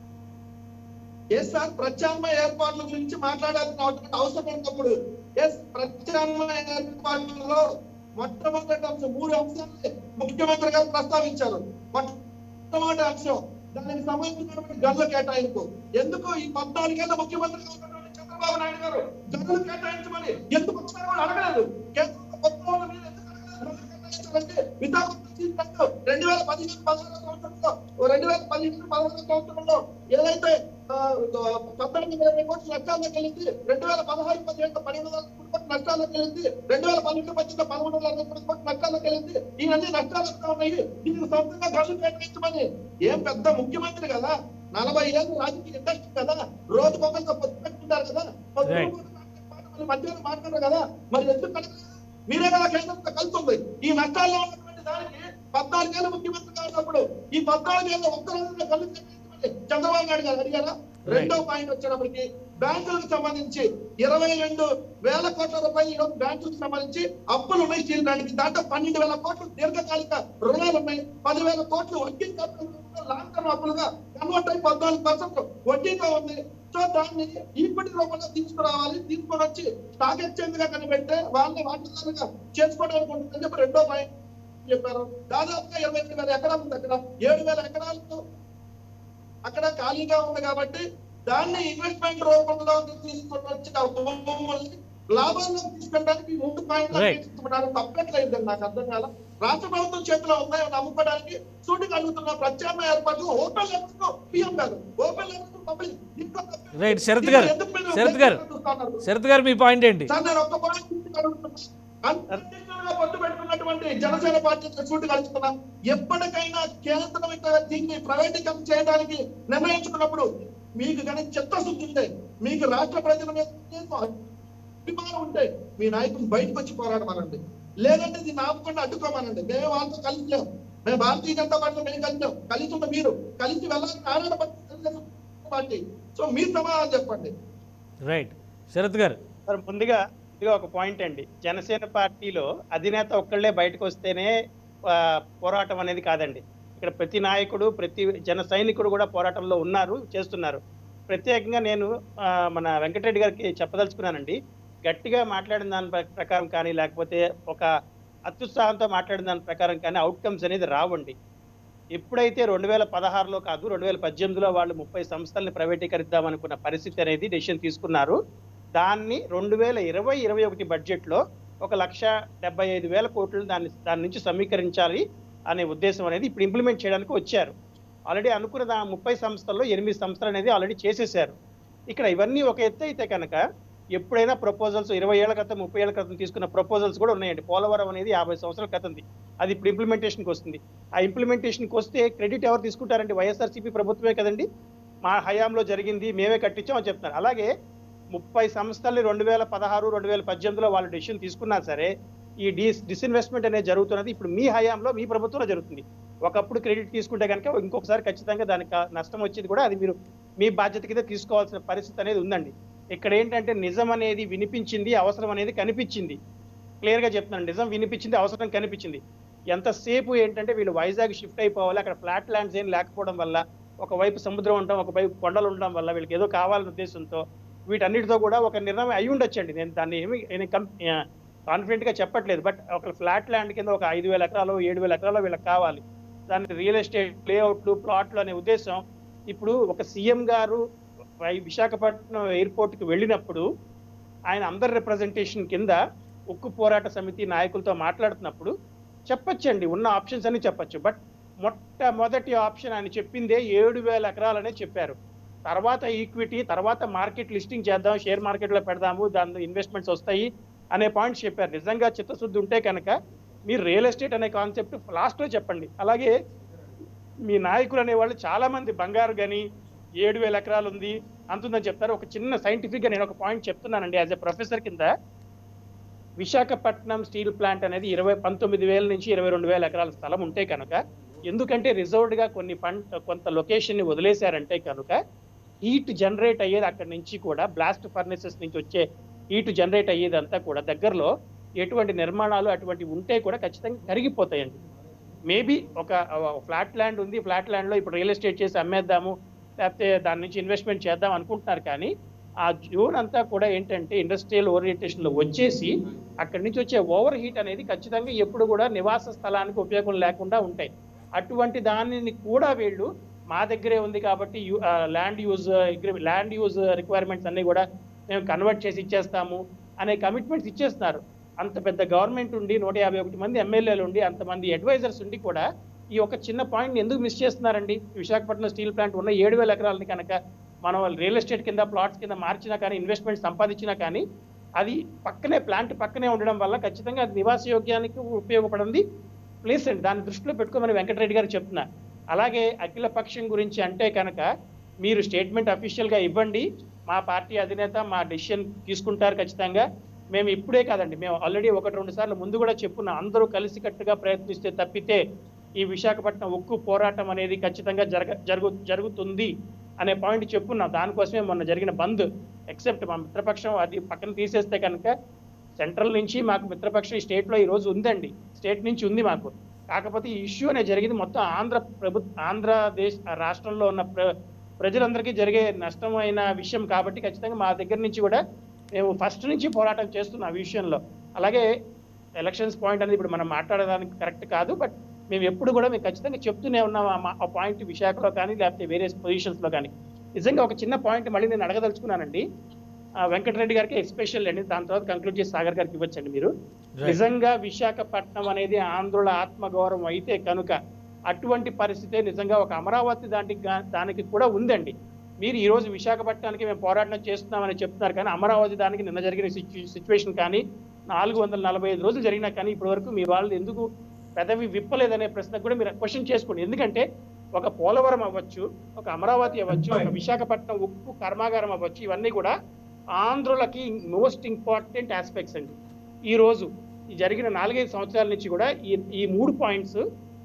ఎస్ సార్ ప్రత్యామ్నాయ ఏర్పాట్ల గురించి మాట్లాడాల్సిన అవసరం ఉన్నప్పుడు ఎస్ ప్రత్యామ్నాయ ఏర్పాట్లలో మొట్టమొదటి అంశం మూడు అంశాలు ముఖ్యమంత్రి గారు ప్రస్తావించారు మొట్టమొదటి అంశం దానికి సంబంధించినటువంటి గనుల కేటాయింపు ఎందుకు ఈ పద్నాలుగేళ్ల ముఖ్యమంత్రిగా ఉన్నటువంటి చంద్రబాబు నాయుడు గారు గనులు కేటాయించమని ఎందుకు ఒకసారి కూడా అడగలేదు కేంద్రంలో కొత్త వాళ్ళ మీద ఎందుకు అడగాలి? చేస్తారంటే విశాఖపట్నం స్టీల్ ప్లాంట్ రెండు వేల పదిహేను పదహారు సంవత్సరంలో రెండు వేల పదిహేను పదహారు సంవత్సరంలో ఏదైతే ఆ, పద్నాలుగు వేల కోట్ల నష్టాల్లోకి వెళ్ళింది రెండు వేల పదహారు పదిహేను పన్నెండు వందల కోట్ల నష్టాల్లోకి వెళ్ళింది రెండు వేల పన్నెండు పద్దెనిమిది పదమూడు వందల అరవై కోట్ల నష్టాల్లోకి వెళ్ళింది ఇవన్నీ నష్టాలు వస్తా ఉన్నాయి దీనికి సొంతంగా ఖర్చు కేటాయించమని ఏం పెద్ద ముఖ్యమంత్రి కదా నలభై ఏళ్ళు రాజకీయ ఇండస్ట్రీ కదా రోజు ఒకరితో పొత్తు పెట్టుకుంటారు కదా పొద్దున Right. పూట మాట్లాడే మాటలు మధ్యాహ్నం మాట్లాడరు కదా మరి ఎందుకు కలగలేదు? మీరే కదా కేంద్రంతో కలుస్తుంది ఈ నష్టాల్లో ఉన్నటువంటి దానికి పద్నాలుగేళ్ళు ముఖ్యమంత్రి కానప్పుడు ఈ పద్నాలుగేళ్ళు ఒక్క రోజున కళ్ళు తెప్పించమని చంద్రబాబు నాయుడు గారు అడిగారా రెండో పాయింట్ వచ్చేటప్పటికి బ్యాంకులకు సంబంధించి ఇరవై రెండు వేల కోట్ల రూపాయలు ఈరోజు బ్యాంకులకు సంబంధించి అప్పులు ఉన్నాయి స్టీల్ ప్లాంట్కి దాంట్లో పన్నెండు వేల కోట్లు దీర్ఘకాలిక రుణాలు ఉన్నాయి పదివేల కోట్లు వడ్డీ లాంగ్ టర్మ్ అప్పులుగా కన్వర్ట్ అయి పద్నాలుగు పర్సెంట్ వడ్డీతో ఉంది సో దాన్ని ఈక్విటీ రూపంలో తీసుకురావాలి తీసుకొని వచ్చి స్టాక్ ఎక్స్చేంజ్ గా కనిపెడితే వాళ్ళని వాటిదారుగా చేసుకోవడానికి ఉంటుందని చెప్పి రెండో పాయింట్ చెప్పారు దాదాపుగా ఇరవై ఎనిమిది వేల ఎకరాలు ఉంది అక్కడ ఏడు వేల ఎకరాలకు అక్కడ ఖాళీగా ఉంది కాబట్టి దాన్ని ఇన్వెస్ట్మెంట్ రూపంలో తీసుకొని వచ్చిన భూముల్ని లాభాల్లో తీసుకెళ్ళడానికి ఈ మూడు పాయింట్లు Right. తీసుకుంటున్నారు తప్పట్లేదు నాకు అర్థం కాల రాష్ట్ర ప్రభుత్వం చేతిలో ఉన్నాయో నమ్ముకోవడానికి సూటికి అడుగుతున్న ప్రత్యామ్నాయ ఏర్పాట్లు open letters PM garu open letters public దీంట్లో తప్పేం రైట్ లేదు. శరత్ గారు ఎందుకు మీరు శరత్ గారు చూస్తున్నారు? శరత్ గారు మీ పాయింట్ ఏంటి సార్ నేను ఒక్క పాయింట్ గురించి అడుగుతున్నా. అన్కండిషనల్ గా పొత్తు పెట్టుకున్నటువంటి జనసేన పార్టీ చూటు కలుస్తున్నా ఎప్పటికైనా కేంద్రం ఇక దీన్ని ప్రైవేటీకరణ చేయడానికి నిర్ణయించుకున్నప్పుడు మీకు కనుక చిత్తశుద్ధి ఉంటే మీకు రాష్ట్ర ప్రజల మీద అభిమానం ఉంటే మీ నాయకులు బయటకు వచ్చి పోరాడమనండి లేదంటే దీన్ని ఆపకుండా అడ్డుకోమనండి మేము వాళ్ళతో కలిసి లేం మేము భారతీయ జనతా పార్టీలో మేము కలిసాం కలిసి ఉన్న మీరు కలిసి వెళ్ళాలని ఆనాడు తెలుగుదేశం పార్టీ సో మీరు సమాధానం చెప్పండి రైట్ శరత్ గారు సార్ ముందుగా ఇదిగో ఒక పాయింట్ అండి జనసేన పార్టీలో అధినేత ఒక్కళ్ళే బయటకు వస్తేనే ఆ, పోరాటం అనేది కాదండి ఇక్కడ ప్రతి నాయకుడు ప్రతి జన సైనికుడు కూడా పోరాటంలో ఉన్నారు చేస్తున్నారు ప్రత్యేకంగా నేను ఆ, మన వెంకటరెడ్డి గారికి చెప్పదలుచుకున్నానండి గట్టిగా మాట్లాడిన దాని ప్ర- ప్రకారం కానీ లేకపోతే ఒక అత్యుత్సాహంతో మాట్లాడిన దాని ప్రకారం కానీ అవుట్కమ్స్ అనేది రావండి ఎప్పుడైతే రెండు వేల పదహారులో కాదు రెండు వేల పద్దెనిమిదిలో వాళ్ళు ముప్పై సంస్థల్ని ప్రైవేటీకరిద్దాం అనుకున్న పరిస్థితి అనేది డెసిషన్ తీసుకున్నారు దాన్ని రెండు వేల ఇరవై ఇరవై ఒకటి బడ్జెట్లో ఒక లక్ష డెబ్బై ఐదు వేల కోట్లు దాన్ని దాని నుంచి సమీకరించాలి అనే ఉద్దేశం అనేది ఇప్పుడు ఇంప్లిమెంట్ చేయడానికి వచ్చారు ఆల్రెడీ అనుకున్న దా ముప్పై సంస్థల్లో ఎనిమిది సంస్థలు అనేది ఆల్రెడీ చేసేసారు ఇక్కడ ఇవన్నీ ఒక ఎత్తు అయితే కనుక ఎప్పుడైనా ప్రపోజల్స్ ఇరవై ఏళ్ల క్రితం ముప్పై ఏళ్ల క్రితం తీసుకున్న ప్రపోజల్స్ కూడా ఉన్నాయండి పోలవరం అనేది యాభై సంవత్సరాల క్రితంది అది ఇప్పుడు ఇంప్లిమెంటేషన్కి వస్తుంది ఆ ఇంప్లిమెంటేషన్కి వస్తే క్రెడిట్ ఎవరు తీసుకుంటారండి వైఎస్ఆర్సీపీ ప్రభుత్వమే కదండి మా హయాంలో జరిగింది మేమే కట్టించాం అని చెప్తున్నారు అలాగే ముప్పై సంస్థల్ని రెండు వేల పదహారు రెండు వేల పద్దెనిమిదిలో వాళ్ళు డెసిషన్ తీసుకున్నా సరే ఈ డిస్ డిస్ఇన్వెస్ట్మెంట్ అనేది జరుగుతున్నది ఇప్పుడు మీ హయాంలో మీ ప్రభుత్వంలో జరుగుతుంది ఒకప్పుడు క్రెడిట్ తీసుకుంటే కనుక ఇంకొకసారి ఖచ్చితంగా దానికి కా- నష్టం వచ్చేది కూడా అది మీరు మీ బాధ్యత కింద తీసుకోవాల్సిన పరిస్థితి అనేది ఉందండి ఇక్కడ ఏంటంటే నిజం అనేది వినిపించింది అవసరం అనేది కనిపించింది క్లియర్ గా చెప్తున్నాను నిజం వినిపించింది అవసరం కనిపించింది ఎంతసేపు ఏంటంటే వీళ్ళు వైజాగ్ షిఫ్ట్ అయిపోవాలి అక్కడ ఫ్లాట్ ల్యాండ్స్ ఏం లేకపోవడం వల్ల ఒకవైపు సముద్రం ఉండడం ఒకవైపు కొండలు ఉండడం వల్ల వీళ్ళకి ఏదో కావాలనే ఉద్దేశంతో వీటన్నిటితో కూడా ఒక నిర్ణయం అయి ఉండొచ్చండి నేను దాన్ని ఏమి కాన్ఫిడెంట్ గా చెప్పట్లేదు బట్ ఒక ఫ్లాట్ ల్యాండ్ కింద ఒక ఐదు వేల ఎకరాలు ఏడు వేల ఎకరాలు వీళ్ళకి కావాలి దాని రియల్ ఎస్టేట్ లేఅవుట్లు ప్లాట్లు అనే ఉద్దేశం ఇప్పుడు ఒక సీఎం గారు వై- విశాఖపట్నం ఎయిర్పోర్ట్ కి వెళ్ళినప్పుడు ఆయన అందరి రిప్రజెంటేషన్ కింద ఉక్కు పోరాట సమితి నాయకులతో మాట్లాడుతున్నప్పుడు చెప్పొచ్చండి ఉన్న ఆప్షన్స్ అని చెప్పొచ్చు బట్ మొట్టమొదటి ఆప్షన్ ఆయన చెప్పిందే ఏడు వేల ఎకరాలనే చెప్పారు తర్వాత ఈక్విటీ తర్వాత మార్కెట్ లిస్టింగ్ చేద్దాం షేర్ మార్కెట్లో పెడదాము దాని ఇన్వెస్ట్మెంట్స్ వస్తాయి అనే పాయింట్స్ చెప్పారు నిజంగా చిత్తశుద్ధి ఉంటే కనుక మీరు రియల్ ఎస్టేట్ అనే కాన్సెప్ట్ లాస్ట్లో చెప్పండి అలాగే మీ నాయకులు అనేవాళ్ళు చాలా మంది బంగారు గని ఏడు వేల ఎకరాలు ఉంది అంతుందని చెప్తారు ఒక చిన్న సైంటిఫిక్ గా నేను ఒక పాయింట్ చెప్తున్నానండి యాజ్ ఎ ప్రొఫెసర్ కింద విశాఖపట్నం స్టీల్ ప్లాంట్ అనేది ఇరవై పంతొమ్మిది వేల నుంచి ఇరవై రెండు వేల ఎకరాల స్థలం ఉంటే కనుక ఎందుకంటే రిజర్వ్డ్ గా కొన్ని ఫండ్ కొంత లొకేషన్ ని వదిలేశారంటే కనుక హీట్ జనరేట్ అయ్యేది అక్కడి నుంచి కూడా బ్లాస్ట్ ఫర్నేసెస్ నుంచి వచ్చే హీట్ జనరేట్ అయ్యేదంతా కూడా దగ్గరలో ఎటువంటి నిర్మాణాలు అటువంటి ఉంటే కూడా ఖచ్చితంగా కరిగిపోతాయండి మేబీ ఒక ఫ్లాట్ ల్యాండ్ ఉంది ఫ్లాట్ ల్యాండ్ లో ఇప్పుడు రియల్ ఎస్టేట్ చేసి అమ్మేద్దాము లేకపోతే దాని నుంచి ఇన్వెస్ట్మెంట్ చేద్దాం అనుకుంటున్నారు కానీ ఆ జోన్ అంతా కూడా ఏంటంటే ఇండస్ట్రియల్ ఓరియంటేషన్ లో వచ్చేసి అక్కడి నుంచి వచ్చే ఓవర్ హీట్ అనేది ఖచ్చితంగా ఎప్పుడు కూడా నివాస స్థలానికి ఉపయోగం లేకుండా ఉంటాయి అటువంటి దానిని కూడా వీళ్ళు మా దగ్గరే ఉంది కాబట్టి land use land use requirements అన్ని కూడా మేము కన్వర్ట్ చేసి ఇచ్చేస్తాము అనే కమిట్మెంట్స్ ఇచ్చేస్తున్నారు అంత పెద్ద గవర్నమెంట్ ఉండి నూట యాభై ఒకటి మంది ఎమ్మెల్యేలు ఉండి అంతమంది అడ్వైజర్స్ ఉండి కూడా ఈ ఒక చిన్న పాయింట్ ఎందుకు మిస్ చేస్తున్నారండి విశాఖపట్నం స్టీల్ ప్లాంట్ ఉన్న ఏడు వేల ఎకరాలని కనుక మనం రియల్ ఎస్టేట్ కింద ప్లాట్స్ కింద మార్చినా కానీ ఇన్వెస్ట్మెంట్ సంపాదించినా కానీ అది పక్కనే ప్లాంట్ పక్కనే ఉండడం వల్ల ఖచ్చితంగా అది నివాస యోగ్యానికి ఉపయోగపడింది ప్లేస్ అండి దాన్ని దృష్టిలో పెట్టుకోమని వెంకటరెడ్డి గారు చెప్తున్నా అలాగే అఖిల పక్షం గురించి అంటే కనుక మీరు స్టేట్మెంట్ అఫీషియల్గా ఇవ్వండి మా పార్టీ అధినేత మా డెసిషన్ తీసుకుంటారు ఖచ్చితంగా మేము ఇప్పుడే కాదండి మేము ఆల్రెడీ ఒకటి రెండు సార్లు ముందు కూడా చెప్పున్నాం అందరూ కలిసికట్టుగా ప్రయత్నిస్తే తప్పితే ఈ విశాఖపట్నం ఉక్కు పోరాటం అనేది ఖచ్చితంగా జరగ జరుగు జరుగుతుంది అనే పాయింట్ చెప్పున్నాం దానికోసమే మొన్న జరిగిన బంద్ ఎక్సెప్ట్ మా మిత్రపక్షం అది పక్కన తీసేస్తే కనుక సెంట్రల్ నుంచి మాకు మిత్రపక్షం ఈ స్టేట్లో ఈ రోజు ఉందండి స్టేట్ నుంచి ఉంది మాకు కాకపోతే ఈ ఇష్యూ అనేది జరిగింది మొత్తం ఆంధ్ర ప్రభుత్వ ఆంధ్రదేశ్ ఆ రాష్ట్రంలో ఉన్న ప్ర ప్రజలందరికీ జరిగే నష్టమైన విషయం కాబట్టి ఖచ్చితంగా మా దగ్గర నుంచి కూడా మేము ఫస్ట్ నుంచి పోరాటం చేస్తున్నాం ఆ విషయంలో అలాగే ఎలక్షన్స్ పాయింట్ అనేది ఇప్పుడు మనం మాట్లాడడానికి కరెక్ట్ కాదు బట్ మేము ఎప్పుడు కూడా మేము ఖచ్చితంగా చెప్తూనే ఉన్నాం ఆ మా- ఆ పాయింట్ విశాఖలో కానీ లేకపోతే వేరే పొజిషన్స్లో కానీ నిజంగా ఒక చిన్న పాయింట్ మళ్ళీ నేను అడగదలుచుకున్నానండి ఆ వెంకటరెడ్డి గారికి ఎస్పెషల్ అండి దాని తర్వాత కంక్లూడ్ చేసి సాగర్ గారికి ఇవ్వచ్చండి మీరు Right. నిజంగా విశాఖపట్నం అనేది ఆంధ్రుల ఆత్మగౌరవం అయితే కనుక అటువంటి పరిస్థితే నిజంగా ఒక అమరావతి దానికి గా- దానికి కూడా ఉందండి మీరు ఈ రోజు విశాఖపట్నానికి మేము పోరాటం చేస్తున్నామని చెప్తున్నారు కానీ అమరావతి దానికి నిన్న జరిగిన సిచ్యువేషన్ కానీ నాలుగు వందల నలభై ఐదు రోజులు జరిగినా కానీ ఇప్పటి వరకు మీ వాళ్ళు ఎందుకు పెదవి విప్పలేదనే ప్రశ్న కూడా మీరు క్వశ్చన్ చేసుకోండి ఎందుకంటే ఒక పోలవరం అవ్వచ్చు ఒక అమరావతి అవ్వచ్చు ఒక విశాఖపట్నం ఉక్కు కర్మాగారం అవ్వచ్చు ఇవన్నీ కూడా ఆంధ్రులకి మోస్ట్ ఇంపార్టెంట్ ఆస్పెక్ట్స్ అండి ఈ రోజు ఈ జరిగిన నాలుగైదు సంవత్సరాల నుంచి కూడా ఈ ఈ మూడు పాయింట్స్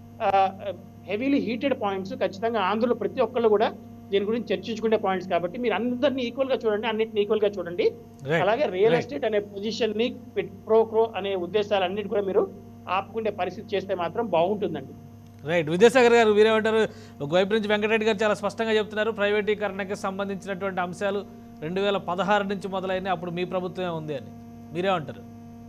హెవీలీ హీటెడ్ పాయింట్స్ ఖచ్చితంగా ఆంధ్రులు ప్రతి ఒక్కళ్ళు కూడా దీని గురించి చర్చించుకునే పాయింట్స్ కాబట్టి మీరు అందరినీ ఈక్వల్ గా చూడండి అన్నిటిని ఈక్వల్ గా చూడండి Right. అలాగే రియల్ Right. ఎస్టేట్ అనే పొజిషన్ ని ప్రో క్రో అనే ఉద్దేశాలన్నిటి కూడా మీరు ఆపుకునే పరిస్థితి చేస్తే మాత్రం బాగుంటుందండి రైట్ విద్యాసాగర్ గారు మీరేమంటారు ఒకవైపు నుంచి వెంకటరెడ్డి గారు చాలా స్పష్టంగా చెప్తున్నారు ప్రైవేటీకరణకి సంబంధించినటువంటి అంశాలు రెండు వేల పదహారు నుంచి మొదలైన అప్పుడు మీ ప్రభుత్వమే ఉంది అని మీరేమంటారు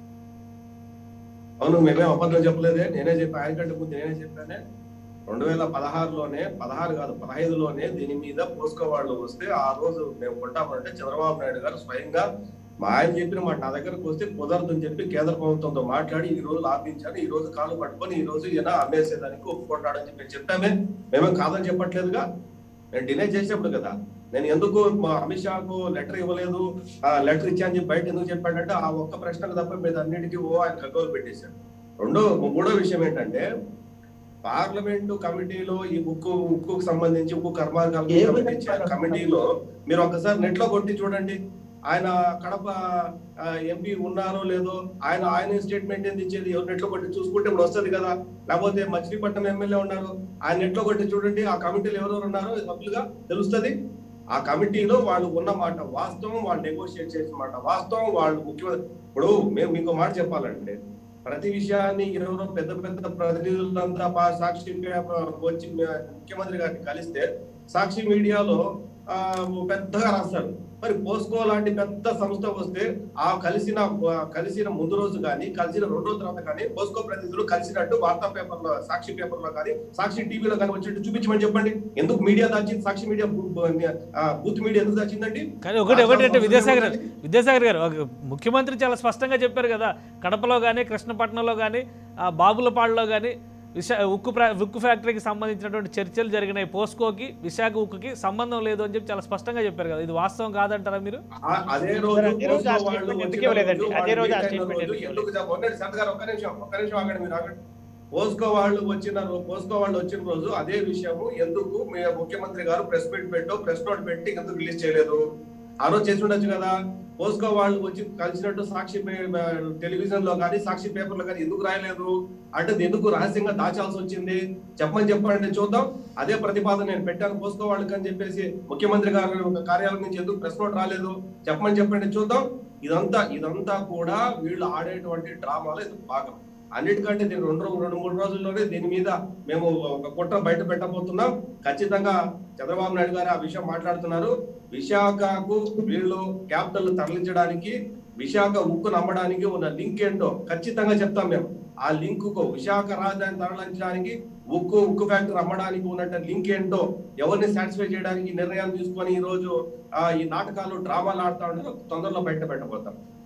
అవును మేమే అబద్ధం చెప్పలేదే నేనే చెప్పా ఆయన కంటే ముందు నేనే చెప్పానే రెండు వేల పదహారులోనే పదహారు కాదు పదహైదులోనే దీని మీద పోస్కో వాళ్ళు వస్తే ఆ రోజు మేము కొంటామంటే చంద్రబాబు నాయుడు గారు స్వయంగా మా ఆయన చెప్పిన మాట నా దగ్గరకు వస్తే కుదరదని చెప్పి కేంద్ర ప్రభుత్వంతో మాట్లాడి ఈ రోజు ఆపించాను ఈ రోజు కాలు పట్టుకొని ఈ రోజు ఈయన అమ్మేసేదానికి ఒప్పుకుంటాడని చెప్పి చెప్పామే మేమేం కాదని చెప్పట్లేదుగా నేను డినై చేసేప్పుడు కదా నేను ఎందుకు మా అమిత్ షాకు లెటర్ ఇవ్వలేదు ఆ లెటర్ ఇచ్చాను చెప్పి బయట ఎందుకు చెప్పాడంటే ఆ ఒక్క ప్రశ్నకు తప్ప మీద అన్నిటికీ ఓ ఆయన గగ్గోలు పెట్టేశాడు రెండో మూడో విషయం ఏంటంటే పార్లమెంటు కమిటీలో ఈ ఉక్కు ఉక్కుకు సంబంధించి ఉక్కు కర్మాగారాలకు ఏ సంబంధించి విధంగా కమిటీలో మీరు ఒకసారి నెట్ లో కొట్టి చూడండి ఆయన కడప ఎంపీ ఉన్నారో లేదో ఆయన ఆయన స్టేట్మెంట్ ఏంది ఇచ్చేది ఎవరు నెట్ లో కొట్టి చూసుకుంటే ఇప్పుడు వస్తుంది కదా లేకపోతే మచిలీపట్నం ఎమ్మెల్యే ఉన్నారు ఆయన నెట్ లో కొట్టి చూడండి ఆ కమిటీలో ఎవరెవరు ఉన్నారో సభ్యులుగా తెలుస్తుంది ఆ కమిటీలో వాళ్ళు ఉన్న మాట వాస్తవం వాళ్ళు నెగోషియేట్ చేసిన మాట వాస్తవం వాళ్ళు ముఖ్యమంత్రి ఇప్పుడు మేము మీకు మాట చెప్పాలంటే ప్రతి విషయాన్ని ఎవరో పెద్ద పెద్ద ప్రతినిధులంతా పా- సాక్షి పే- వచ్చి ముఖ్యమంత్రి గారిని కలిస్తే సాక్షి మీడియాలో ఆ పెద్దగా రాస్తారు మరి పోస్కో లాంటి పెద్ద సంస్థ వస్తే ఆ కలిసిన ఆ కలిసిన ముందు రోజు కానీ కలిసిన రెండు రోజుల తర్వాత కానీ పోస్కో ప్రతినిధులు కలిసినట్టు వార్తా పేపర్లో సాక్షి పేపర్లో కానీ సాక్షి టీవీలో కానీ వచ్చినట్టు చూపించమని చెప్పండి ఎందుకు మీడియా దాచింది సాక్షి మీడియా బూత్ మీడియా ఎందుకు దాచిందండి కానీ ఒకటి ఒకటి అంటే రాష్ట్ర విద్యాసాగర్ గారు అవసరం విద్యాసాగర్ గారు ఒక ముఖ్యమంత్రి చాలా స్పష్టంగా చెప్పారు కదా కడపలో కానీ కృష్ణపట్నంలో కానీ బాబులపాడులో కానీ విశా ఉక్కు ప్రా ఉక్కు ఫ్యాక్టరీకి సంబంధించినటువంటి చర్చలు జరిగినాయి పోస్కోకి విశాఖ ఉక్కుకి సంబంధం లేదు అని చెప్పి చాలా స్పష్టంగా చెప్పారు కదా ఇది వాస్తవం కాదంటారా మీరు ఆ- అదే రోజు సార్, అదే రోజు ఆ పోస్కో వాళ్ళు స్టేట్మెంట్ ఎందుకు వచ్చిన ఇవ్వలేదండి? రోజు, అదే రోజు ఆ వాళ్ళు స్టేట్మెంట్ రోజు ఎందుకు ఎందుకు చెప్ప- ఉండండి, శాంత్ గారు, ఒక్క నిమిషం ఒక్క నిమిషం ఆగండి మీరు ఆగండి పోస్కో వాళ్ళు వచ్చిన రో- పోస్కో వాళ్ళు వచ్చిన రోజు అదే విషయము ఎందుకు మీ ముఖ్యమంత్రి గారు ప్రెస్ మీట్ పెట్టో ప్రెస్ నోట్ పెట్టి ఎందుకు రిలీజ్ చేయలేదు ఆ రోజు చేసి ఉండొచ్చు కదా పోస్కో వాళ్ళు వచ్చి కలిసినట్టు సాక్షి టెలివిజన్ లో కానీ సాక్షి పేపర్ లో కానీ ఎందుకు రాయలేదు అంటే ఇది ఎందుకు రహస్యంగా దాచాల్సి వచ్చింది చెప్పమని చెప్పండి చూద్దాం అదే ప్రతిపాదన నేను పెట్టాను పోస్కో వాళ్ళకి అని చెప్పేసి ముఖ్యమంత్రి గారు ఒక కార్యాలయం నుంచి ఎందుకు ప్రెస్ నోట్ రాలేదు చెప్పమని చెప్పండి చూద్దాం ఇదంతా ఇదంతా కూడా వీళ్ళు ఆడేటువంటి డ్రామాలో ఇది భాగం అన్నిటికంటే దీని రెండు రో- రెండు మూడు రోజుల్లోనే దీని మీద మేము ఒక కుట్ర బయట పెట్టబోతున్నాం ఖచ్చితంగా చంద్రబాబు నాయుడు గారు ఆ విషయం మాట్లాడుతున్నారు విశాఖకు వీళ్ళు క్యాపిటల్ తరలించడానికి విశాఖ ఉక్కు నమ్మడానికి ఉన్న లింక్ ఏంటో ఖచ్చితంగా చెప్తాం మేము ఆ లింక్ కు విశాఖ రాజధాని తరలించడానికి ఉక్కు ఉక్కు ఫ్యాక్టరీ అమ్మడానికి ఉన్నట్టు లింక్ ఏంటో ఎవరిని సాటిస్ఫై చేయడానికి ఈ నిర్ణయాలు తీసుకొని ఈ రోజు ఆ, ఈ నాటకాలు డ్రామాలు ఆడుతా ఉంటారో తొందరలో బయట పెట్టబోతాం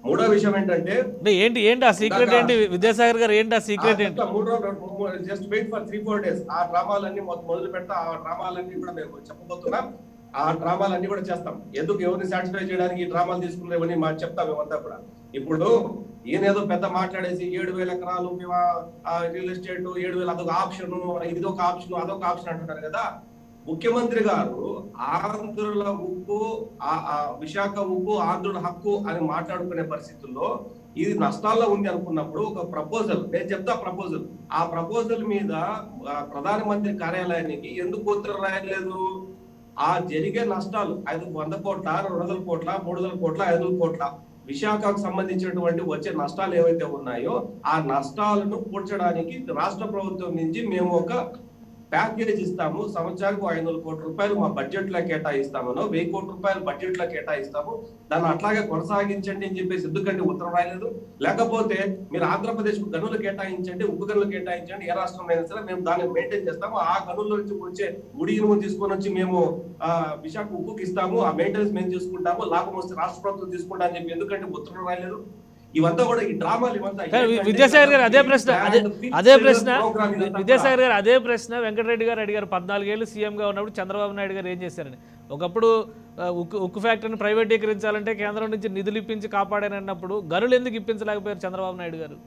మూడో విషయం ఏంటంటే అంటే ఏంటి ఏంటి ఆ సీక్రెట్ ఇందాక- ఏంటి విద్యాసాగర్ గారు ఏంటి ఆ సీక్రెట్ ఏంటి మూడు రోజులు just wait for three four days ఆ డ్రామాలన్నీ మొత్తం మొదలు పెడతా ఆ డ్రామాలన్నీ కూడా మేము చెప్పబోతున్నాం ఆ డ్రామాలన్నీ కూడా చేస్తాం ఎందుకు ఎవరిని సాటిస్ఫై చేయడానికి ఈ డ్రామాలు తీసుకునేవని మా చెప్తాం మేమంతా కూడా ఇప్పుడు ఈయన ఏదో పెద్ద మాట్లాడేసి ఏడు వేల ఎకరాలు మేము రియల్ ఎస్టేట్ ఏడు వేల అదొక ఆప్షన్ ఇది ఒక ఆప్షన్ అదొక ఆప్షన్ అంటున్నారు కదా ముఖ్యమంత్రి గారు ఆంధ్రుల ఉప్పు ఆ- ఆ విశాఖ ఉప్పు ఆంధ్రుల హక్కు అని మాట్లాడుకునే పరిస్థితుల్లో ఇది నష్టాల్లో ఉంది అనుకున్నప్పుడు ఒక ప్రపోజల్ నేను చెప్తా ప్రపోజల్ ఆ ప్రపోజల్ మీద ఆ, ప్రధానమంత్రి కార్యాలయానికి ఎందుకు ఉత్తరం రాయలేదు ఆ జరిగే నష్టాలు ఐదు వంద కోట్ల రెండు వందల కోట్ల మూడు వందల కోట్ల ఐదు వందల కోట్ల విశాఖకు సంబంధించినటువంటి వచ్చే నష్టాలు ఏవైతే ఉన్నాయో ఆ నష్టాలను పూడ్చడానికి రాష్ట్ర ప్రభుత్వం నుంచి మేము ఒక ప్యాకేజ్ ఇస్తాము సంవత్సరానికి ఐదు వందల కోట్ల రూపాయలు మా బడ్జెట్ లో కేటాయిస్తామనో వెయ్యి కోట్ల రూపాయలు బడ్జెట్ లో కేటాయిస్తాము దాన్ని అట్లాగే కొనసాగించండి అని చెప్పేసి ఎందుకంటే ఉత్తరం రాయలేదు లేకపోతే మీరు ఆంధ్రప్రదేశ్ కు గనులు కేటాయించండి ఉప్పు గనులు కేటాయించండి ఏ రాష్ట్రం అయినా సరే మేము దాన్ని మెయింటైన్ చేస్తాము ఆ గనుల నుంచి వచ్చే ముడి ఇనుము తీసుకొని వచ్చి మేము ఆ విశాఖ ఉప్పుకి ఇస్తాము ఆ మెయింటెనెన్స్ మేము తీసుకుంటాము లాభం వస్తే రాష్ట్ర ప్రభుత్వం తీసుకుంటా అని చెప్పి ఎందుకంటే ఉత్తరం రాయలేదు ఇవంతా కూడా ఈ డ్రామాలు ఇవంతా కానీ ఏంటంటే విద్యాసాగర్ గారు అదే ప్రశ్న అదే అదే ప్రశ్న program ఇదంతా కూడా. విద్యాసాగర్ గారు అదే ప్రశ్న వెంకటరెడ్డి గారు అడిగారు పద్నాలుగేళ్ళు సీఎంగా ఉన్నప్పుడు చంద్రబాబు నాయుడు గారు ఏం చేశారని ఒకప్పుడు ఆ, ఉక్కు ఉక్కు ఫ్యాక్టరీని ప్రైవేటీకరించాలంటే కేంద్రం నుంచి నిధులు ఇప్పించి కాపాడానన్నప్పుడు గనులు ఎందుకు ఇప్పించలేకపోయారు చంద్రబాబు నాయుడు గారు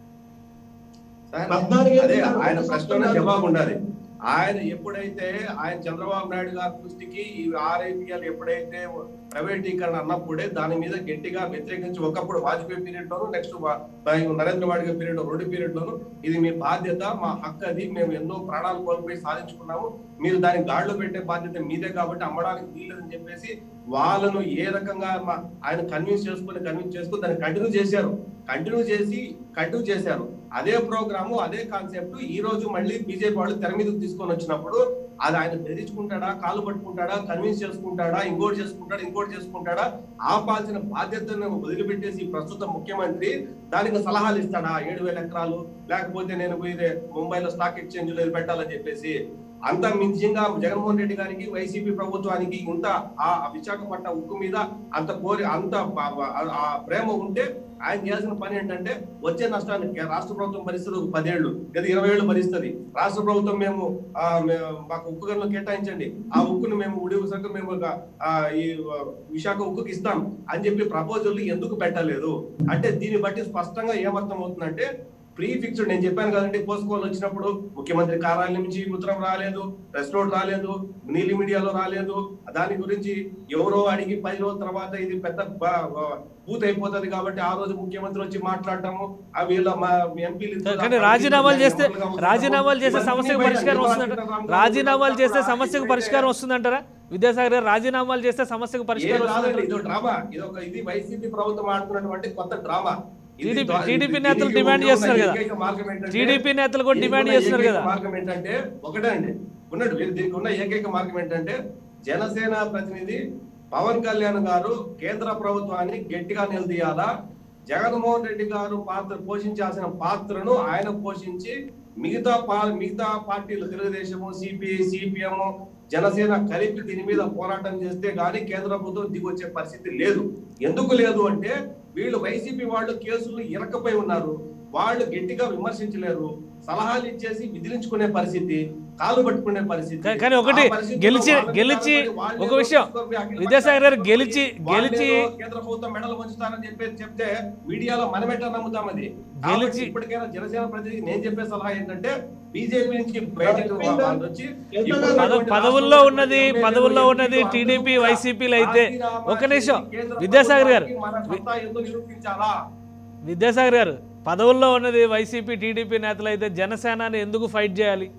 సార్, పద్నాలుగేళ్ళు అదే ఉన్నారు. ఆయన ప్రశ్న జవాబు ఉండాలి ఆయన ఎప్పుడైతే ఆయన చంద్రబాబు నాయుడు గారి దృష్టికి ఈ ఆర్ఐపిఎల్ ఎప్పుడైతే ప్రైవేటీకరణ అన్నప్పుడే దాని మీద గట్టిగా వ్యతిరేకించి ఒకప్పుడు వాజ్పేయి పీరియడ్ లోను నెక్స్ట్ నరేంద్ర మోడీ గారి పీరియడ్ రెండు పీరియడ్ లోను ఇది మీ బాధ్యత మా హక్కు అది మేము ఎన్నో ప్రాణాలు కోల్పోయి సాధించుకున్నాము మీరు దాన్ని గాడిలో పెట్టే బాధ్యత మీదే కాబట్టి అమ్మడానికి వీల్లేదని చెప్పేసి వాళ్ళను ఏ రకంగా మా- ఆయన కన్విన్స్ చేసుకుని కన్విన్స్ చేసుకుని దాన్ని కంటిన్యూ చేశారు కంటిన్యూ చేసి కంటిన్యూ చేశారు అదే ప్రోగ్రాము అదే కాన్సెప్ట్ ఈ రోజు మళ్ళీ బీజేపీ వాళ్ళు తెర మీదకి తీసుకొని వచ్చినప్పుడు అది ఆయన బెదిరించుకుంటాడా కాలు పట్టుకుంటాడా కన్విన్స్ చేసుకుంటాడా ఇంకోటి చేసుకుంటాడా ఇంకోటి చేసుకుంటాడా ఆపాల్సిన బాధ్యతను వదిలిపెట్టేసి ప్రస్తుత ముఖ్యమంత్రి దానికి సలహాలు ఇస్తాడా ఏడు వేల ఎకరాలు లేకపోతే నేను పోయి ముంబైలో స్టాక్ ఎక్స్చేంజ్ లో పెట్టాలని చెప్పేసి అంత మించిగా జగన్మోహన్ రెడ్డి గారికి వైసీపీ ప్రభుత్వానికి ఇంత ఆ విశాఖపట్నం ఉక్కు మీద అంత కోరి అంత ప- ప- ఆ ప్రేమ ఉంటే ఆయన చేయాల్సిన పని ఏంటంటే వచ్చే నష్టాన్ని కే- రాష్ట్ర ప్రభుత్వం భరిస్తుంది ఒక పదేళ్లు లేదా ఇరవై ఏళ్ళు భరిస్తుంది రాష్ట్ర ప్రభుత్వం మేము ఆ, మే- మాకు ఉక్కు గనులు కేటాయించండి ఆ ఉక్కును మేము ఉడి సంఖ్య మేము ఒక, ఆ, ఈ ఆ, విశాఖ ఉక్కుకి ఇస్తాం అని చెప్పి ప్రపోజల్ ఎందుకు పెట్టలేదు అంటే దీన్ని బట్టి స్పష్టంగా ఏమర్థం అవుతుందంటే ప్రీ ఫిక్స్డ్ నేను చెప్పాను కదండి పోస్కోల్ వచ్చినప్పుడు ముఖ్యమంత్రి కార్యాలయం నుంచి ఉత్తరం రాలేదు ప్రెస్ నోట్ రాలేదు నీలి మీడియాలో రాలేదు దాని గురించి ఎవరో అడిగి పది రోజుల తర్వాత ఇది పెద్ద బ- బ- బూత్ అయిపోతుంది కాబట్టి ఆ రోజు ముఖ్యమంత్రి వచ్చి మాట్లాడటము ఆ వీళ్ళ మా ఎంపీలు కానీ రాజీనామాలు చేస్తే రాజీనామాలు చేస్తే సమస్యకు పరిష్కారం వస్తుందంట రాజీనామాలు చేస్తే సమస్యకు పరిష్కారం వస్తుందంటారా విద్యాసాగర్ గారు రాజీనామాలు చేస్తే సమస్యకు పరిష్కారం ఏం రాదండి, వస్తుందంటారా ఇదో డ్రామా ఇది ఒక ఇది వైసీపీ ప్రభుత్వం ఆడుతున్నటువంటి కొత్త డ్రామా ఇది TDP దా- TDP ఇది నేతలు దీనికి డిమాండ్ ఉన్న చేస్తున్నారు కదా. ఏకైక మార్గం ఏంటంటే- టీడీపీ నేతలు కూడా దీనికి డిమాండ్ ఉన్న చేస్తున్నారు ఏకైక కదా మార్గం ఏంటంటే ఒకటే అండి ఉన్నట్టు వీళ్ళు దీనికి ఉన్న ఏకైక మార్గం ఏంటంటే జనసేన ప్రతినిధి పవన్ కళ్యాణ్ గారు కేంద్ర ప్రభుత్వాన్ని గట్టిగా నిలదీయాలా జగన్మోహన్ రెడ్డి గారు పాత్ర పోషించాల్సిన పాత్రను ఆయన పోషించి మిగతా పా మిగతా పార్టీలు తెలుగుదేశము సిపిఐ సిపిఎం జనసేన కలిపి దీని మీద పోరాటం చేస్తే గానీ కేంద్ర ప్రభుత్వం దిగొచ్చే పరిస్థితి లేదు ఎందుకు లేదు అంటే వీళ్ళు వైసీపీ వాళ్ళు కేసులు ఇరకపోయి ఉన్నారు వాళ్ళు గట్టిగా విమర్శించలేరు సలహాలు ఇచ్చేసి విదిలించుకునే పరిస్థితి కాలు పట్టుకునే పరిస్థితి కా- కానీ ఒకటి ఆ పరిస్థితిలో గెలిచి వాళ్ళ గెలిచి మీద వాళ్ళే ఒక విషయం తీసుకొని అఖిల విద్యాసాగర్ గారు పక్షాన్ని గెలిచి వాళ్ళేదో గెలిచి కేంద్ర ప్రభుత్వం మెడలు వంచుతారని చెప్పి చెప్తే మీడియాలో మనమెట్ట నమ్ముతాం అది గెలిచి- కాబట్టి ఇప్పటికైనా జనసేన ప్రతినిధి నేను చెప్పే సలహా ఏంటంటే బీజేపీ నుంచి బయటకు వాళ్ళు వచ్చి ఇప్పుడు పద- పదవుల్లో ఉన్నది పదవుల్లో ఉన్నది టీడీపీ వైసీపీలు అయితే ఒక నిమిషం విద్యాసాగర్ గారు మన సత్తా ఏందో నిరూపించాలా విద్యాసాగర్ గారు పదవుల్లో ఉన్నది వైసీపీ టీడీపీ నేతలు అయితే జనసేనని ఎందుకు ఫైట్ చేయాలి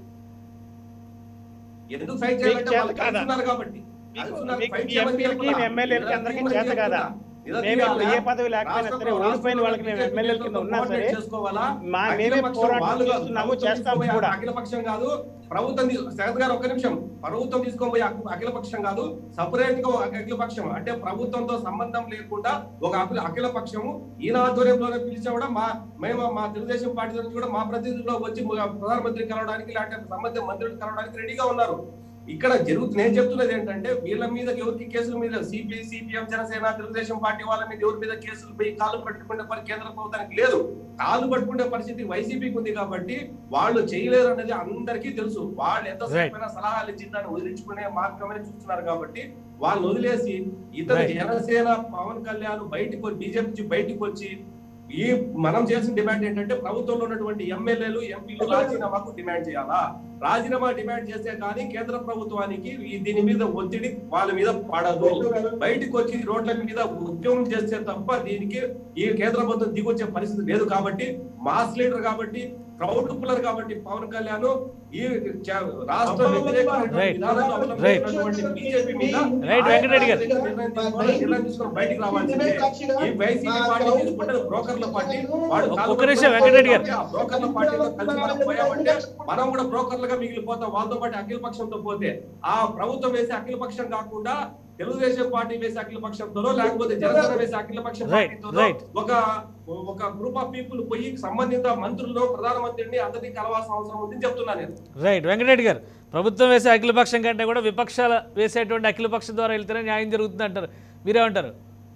ఎందుకు ఫైట్ మీకు చేయాలంటే చేత వాళ్ళు కాదా? కలుస్తున్నారు కాబట్టి మీకు- కలుస్తున్నారు, మీకు ఫైట్ మీ చేయమని ఎంపీలకి, చెప్తున్నా. మీ ఎమ్మెల్యేలకి నిలదీయమని అందరికీ చెప్తున్నా. చేత కాదా? మేము ఇప్పుడు ఏ పదవి లేకపోయినా సరే రాష్ట్రంలో ఓడిపోయిన వాళ్ళకి మేము రాష్ట్రంలో ఎమ్మెల్యేల కింద ఉన్నా సరే కోఆర్డినేట్ చేసుకోవాలా? మా అఖిల మేమే పక్షం పోరాటం వాళ్ళు కాదు. చేస్తున్నాము, ప్రభుత్వం చేస్తాము తీసుకుపోయి కూడా. అఖిల పక్షం కాదు ప్రభుత్వం తీ- శరత్ గారు ఒక్క నిమిషం ప్రభుత్వం తీసుకోబోయే అఖి- అఖిల పక్షం కాదు సపరేట్ గా ఒక అఖిల పక్షం అంటే ప్రభుత్వంతో సంబంధం లేకుండా ఒక అఖిల అఖిల పక్షము ఈయన ఆధ్వర్యంలోనే పిలిచా కూడా మా మేము మా తెలుగుదేశం పార్టీ నుంచి కూడా మా ప్రతినిధుల్లో వచ్చి మా ప్రధానమంత్రి కలవడానికి లేకపోతే సంబంధిత మంత్రులు కలవడానికి రెడీగా ఉన్నారు ఇక్కడ జరుగుతు నేను చెప్తున్నది ఏంటంటే వీళ్ళ మీద ఎవరికి కేసుల మీద CPI CPM Janasena Telugu Desam party వాళ్ళ మీద ఎవరి మీద కేసులు పోయి కాళ్ళు పట్టుకునే పని కేంద్ర ప్రభుత్వానికి లేదు కాళ్ళు పట్టుకునే పరిస్థితి వైసీపీకి ఉంది కాబట్టి వాళ్ళు చేయలేరు అనేది అందరికీ తెలుసు వాళ్ళు ఎంతసేపు సలహాలు ఇచ్చి దాన్ని వదిలించుకునే మార్గమే చూస్తున్నారు కాబట్టి వాళ్ళు వదిలేసి ఇతర Right. జనసేన పవన్ కళ్యాణ్ బయటకు బీజేపీ నుంచి బయటకు వచ్చి ఈ మనం చేసిన డిమాండ్ ఏంటంటే ప్రభుత్వంలో ఉన్నటువంటి ఎమ్మెల్యేలు ఎంపీలు రాజీనామాకు డిమాండ్ చేయాలా రాజీనామా డిమాండ్ చేస్తే కానీ కేంద్ర ప్రభుత్వానికి ఈ దీని మీద ఒత్తిడి వాళ్ళ మీద పడదు బయటకు వచ్చి రోడ్ల మీద ఉద్యమం చేస్తే తప్ప దీనికి ఈ కేంద్ర ప్రభుత్వం దిగొచ్చే పరిస్థితి లేదు కాబట్టి మాస్ లీడర్ కాబట్టి క్రౌడ్ పుల్లర్ కాబట్టి పవన్ కళ్యాణ్ ఈ చ- రాష్ట్ర వ్యతిరేకమైనటువంటి Right. విధానాలను అవలంబిస్తున్నటువంటి బీజేపీ మీద Right, వెంకటరెడ్డి గారు. నిర్ణయం తీసుకోవాలి, నిర్ణయం తీసుకొని బయటికి రావాల్సిందే ఈ వైసీపీ పార్టీ తీసుకుంటే బ్రోకర్ల పార్టీ వాడు ఒక్క- ఒక్క నిమిషం వెంకటరెడ్డి గారు. ఆ బ్రోకర్ల పార్టీలో కలిసి మనం పోయామంటే మనం కూడా బ్రోకర్లుగా మిగిలిపోతాం వాళ్ళతో పాటు అఖిల పక్షంతో పోతే ఆ ప్రభుత్వం వేసే అఖిల పక్షం కాకుండా తెలుగుదేశం పార్టీ వేసే అఖిల పక్షంతోనో లేకపోతే జనసేన వేసే అఖిల పక్షం Right, పార్టీతోనో right. ఒక ఒక గ్రూప్ ఆఫ్ పీపుల్ పోయి సంబంధిత మంత్రులను ప్రధానమంత్రిని అందరినీ కలవాల్సిన అవసరం ఉందని చెప్తున్నా నేను రైట్ వెంకటరెడ్డి గారు ప్రభుత్వం వేసే అఖిలపక్షం కంటే కూడా విపక్షాల వేసేటువంటి అఖిలపక్షం ద్వారా వెళ్తేనే న్యాయం జరుగుతుంది అంటారు మీరేమంటారు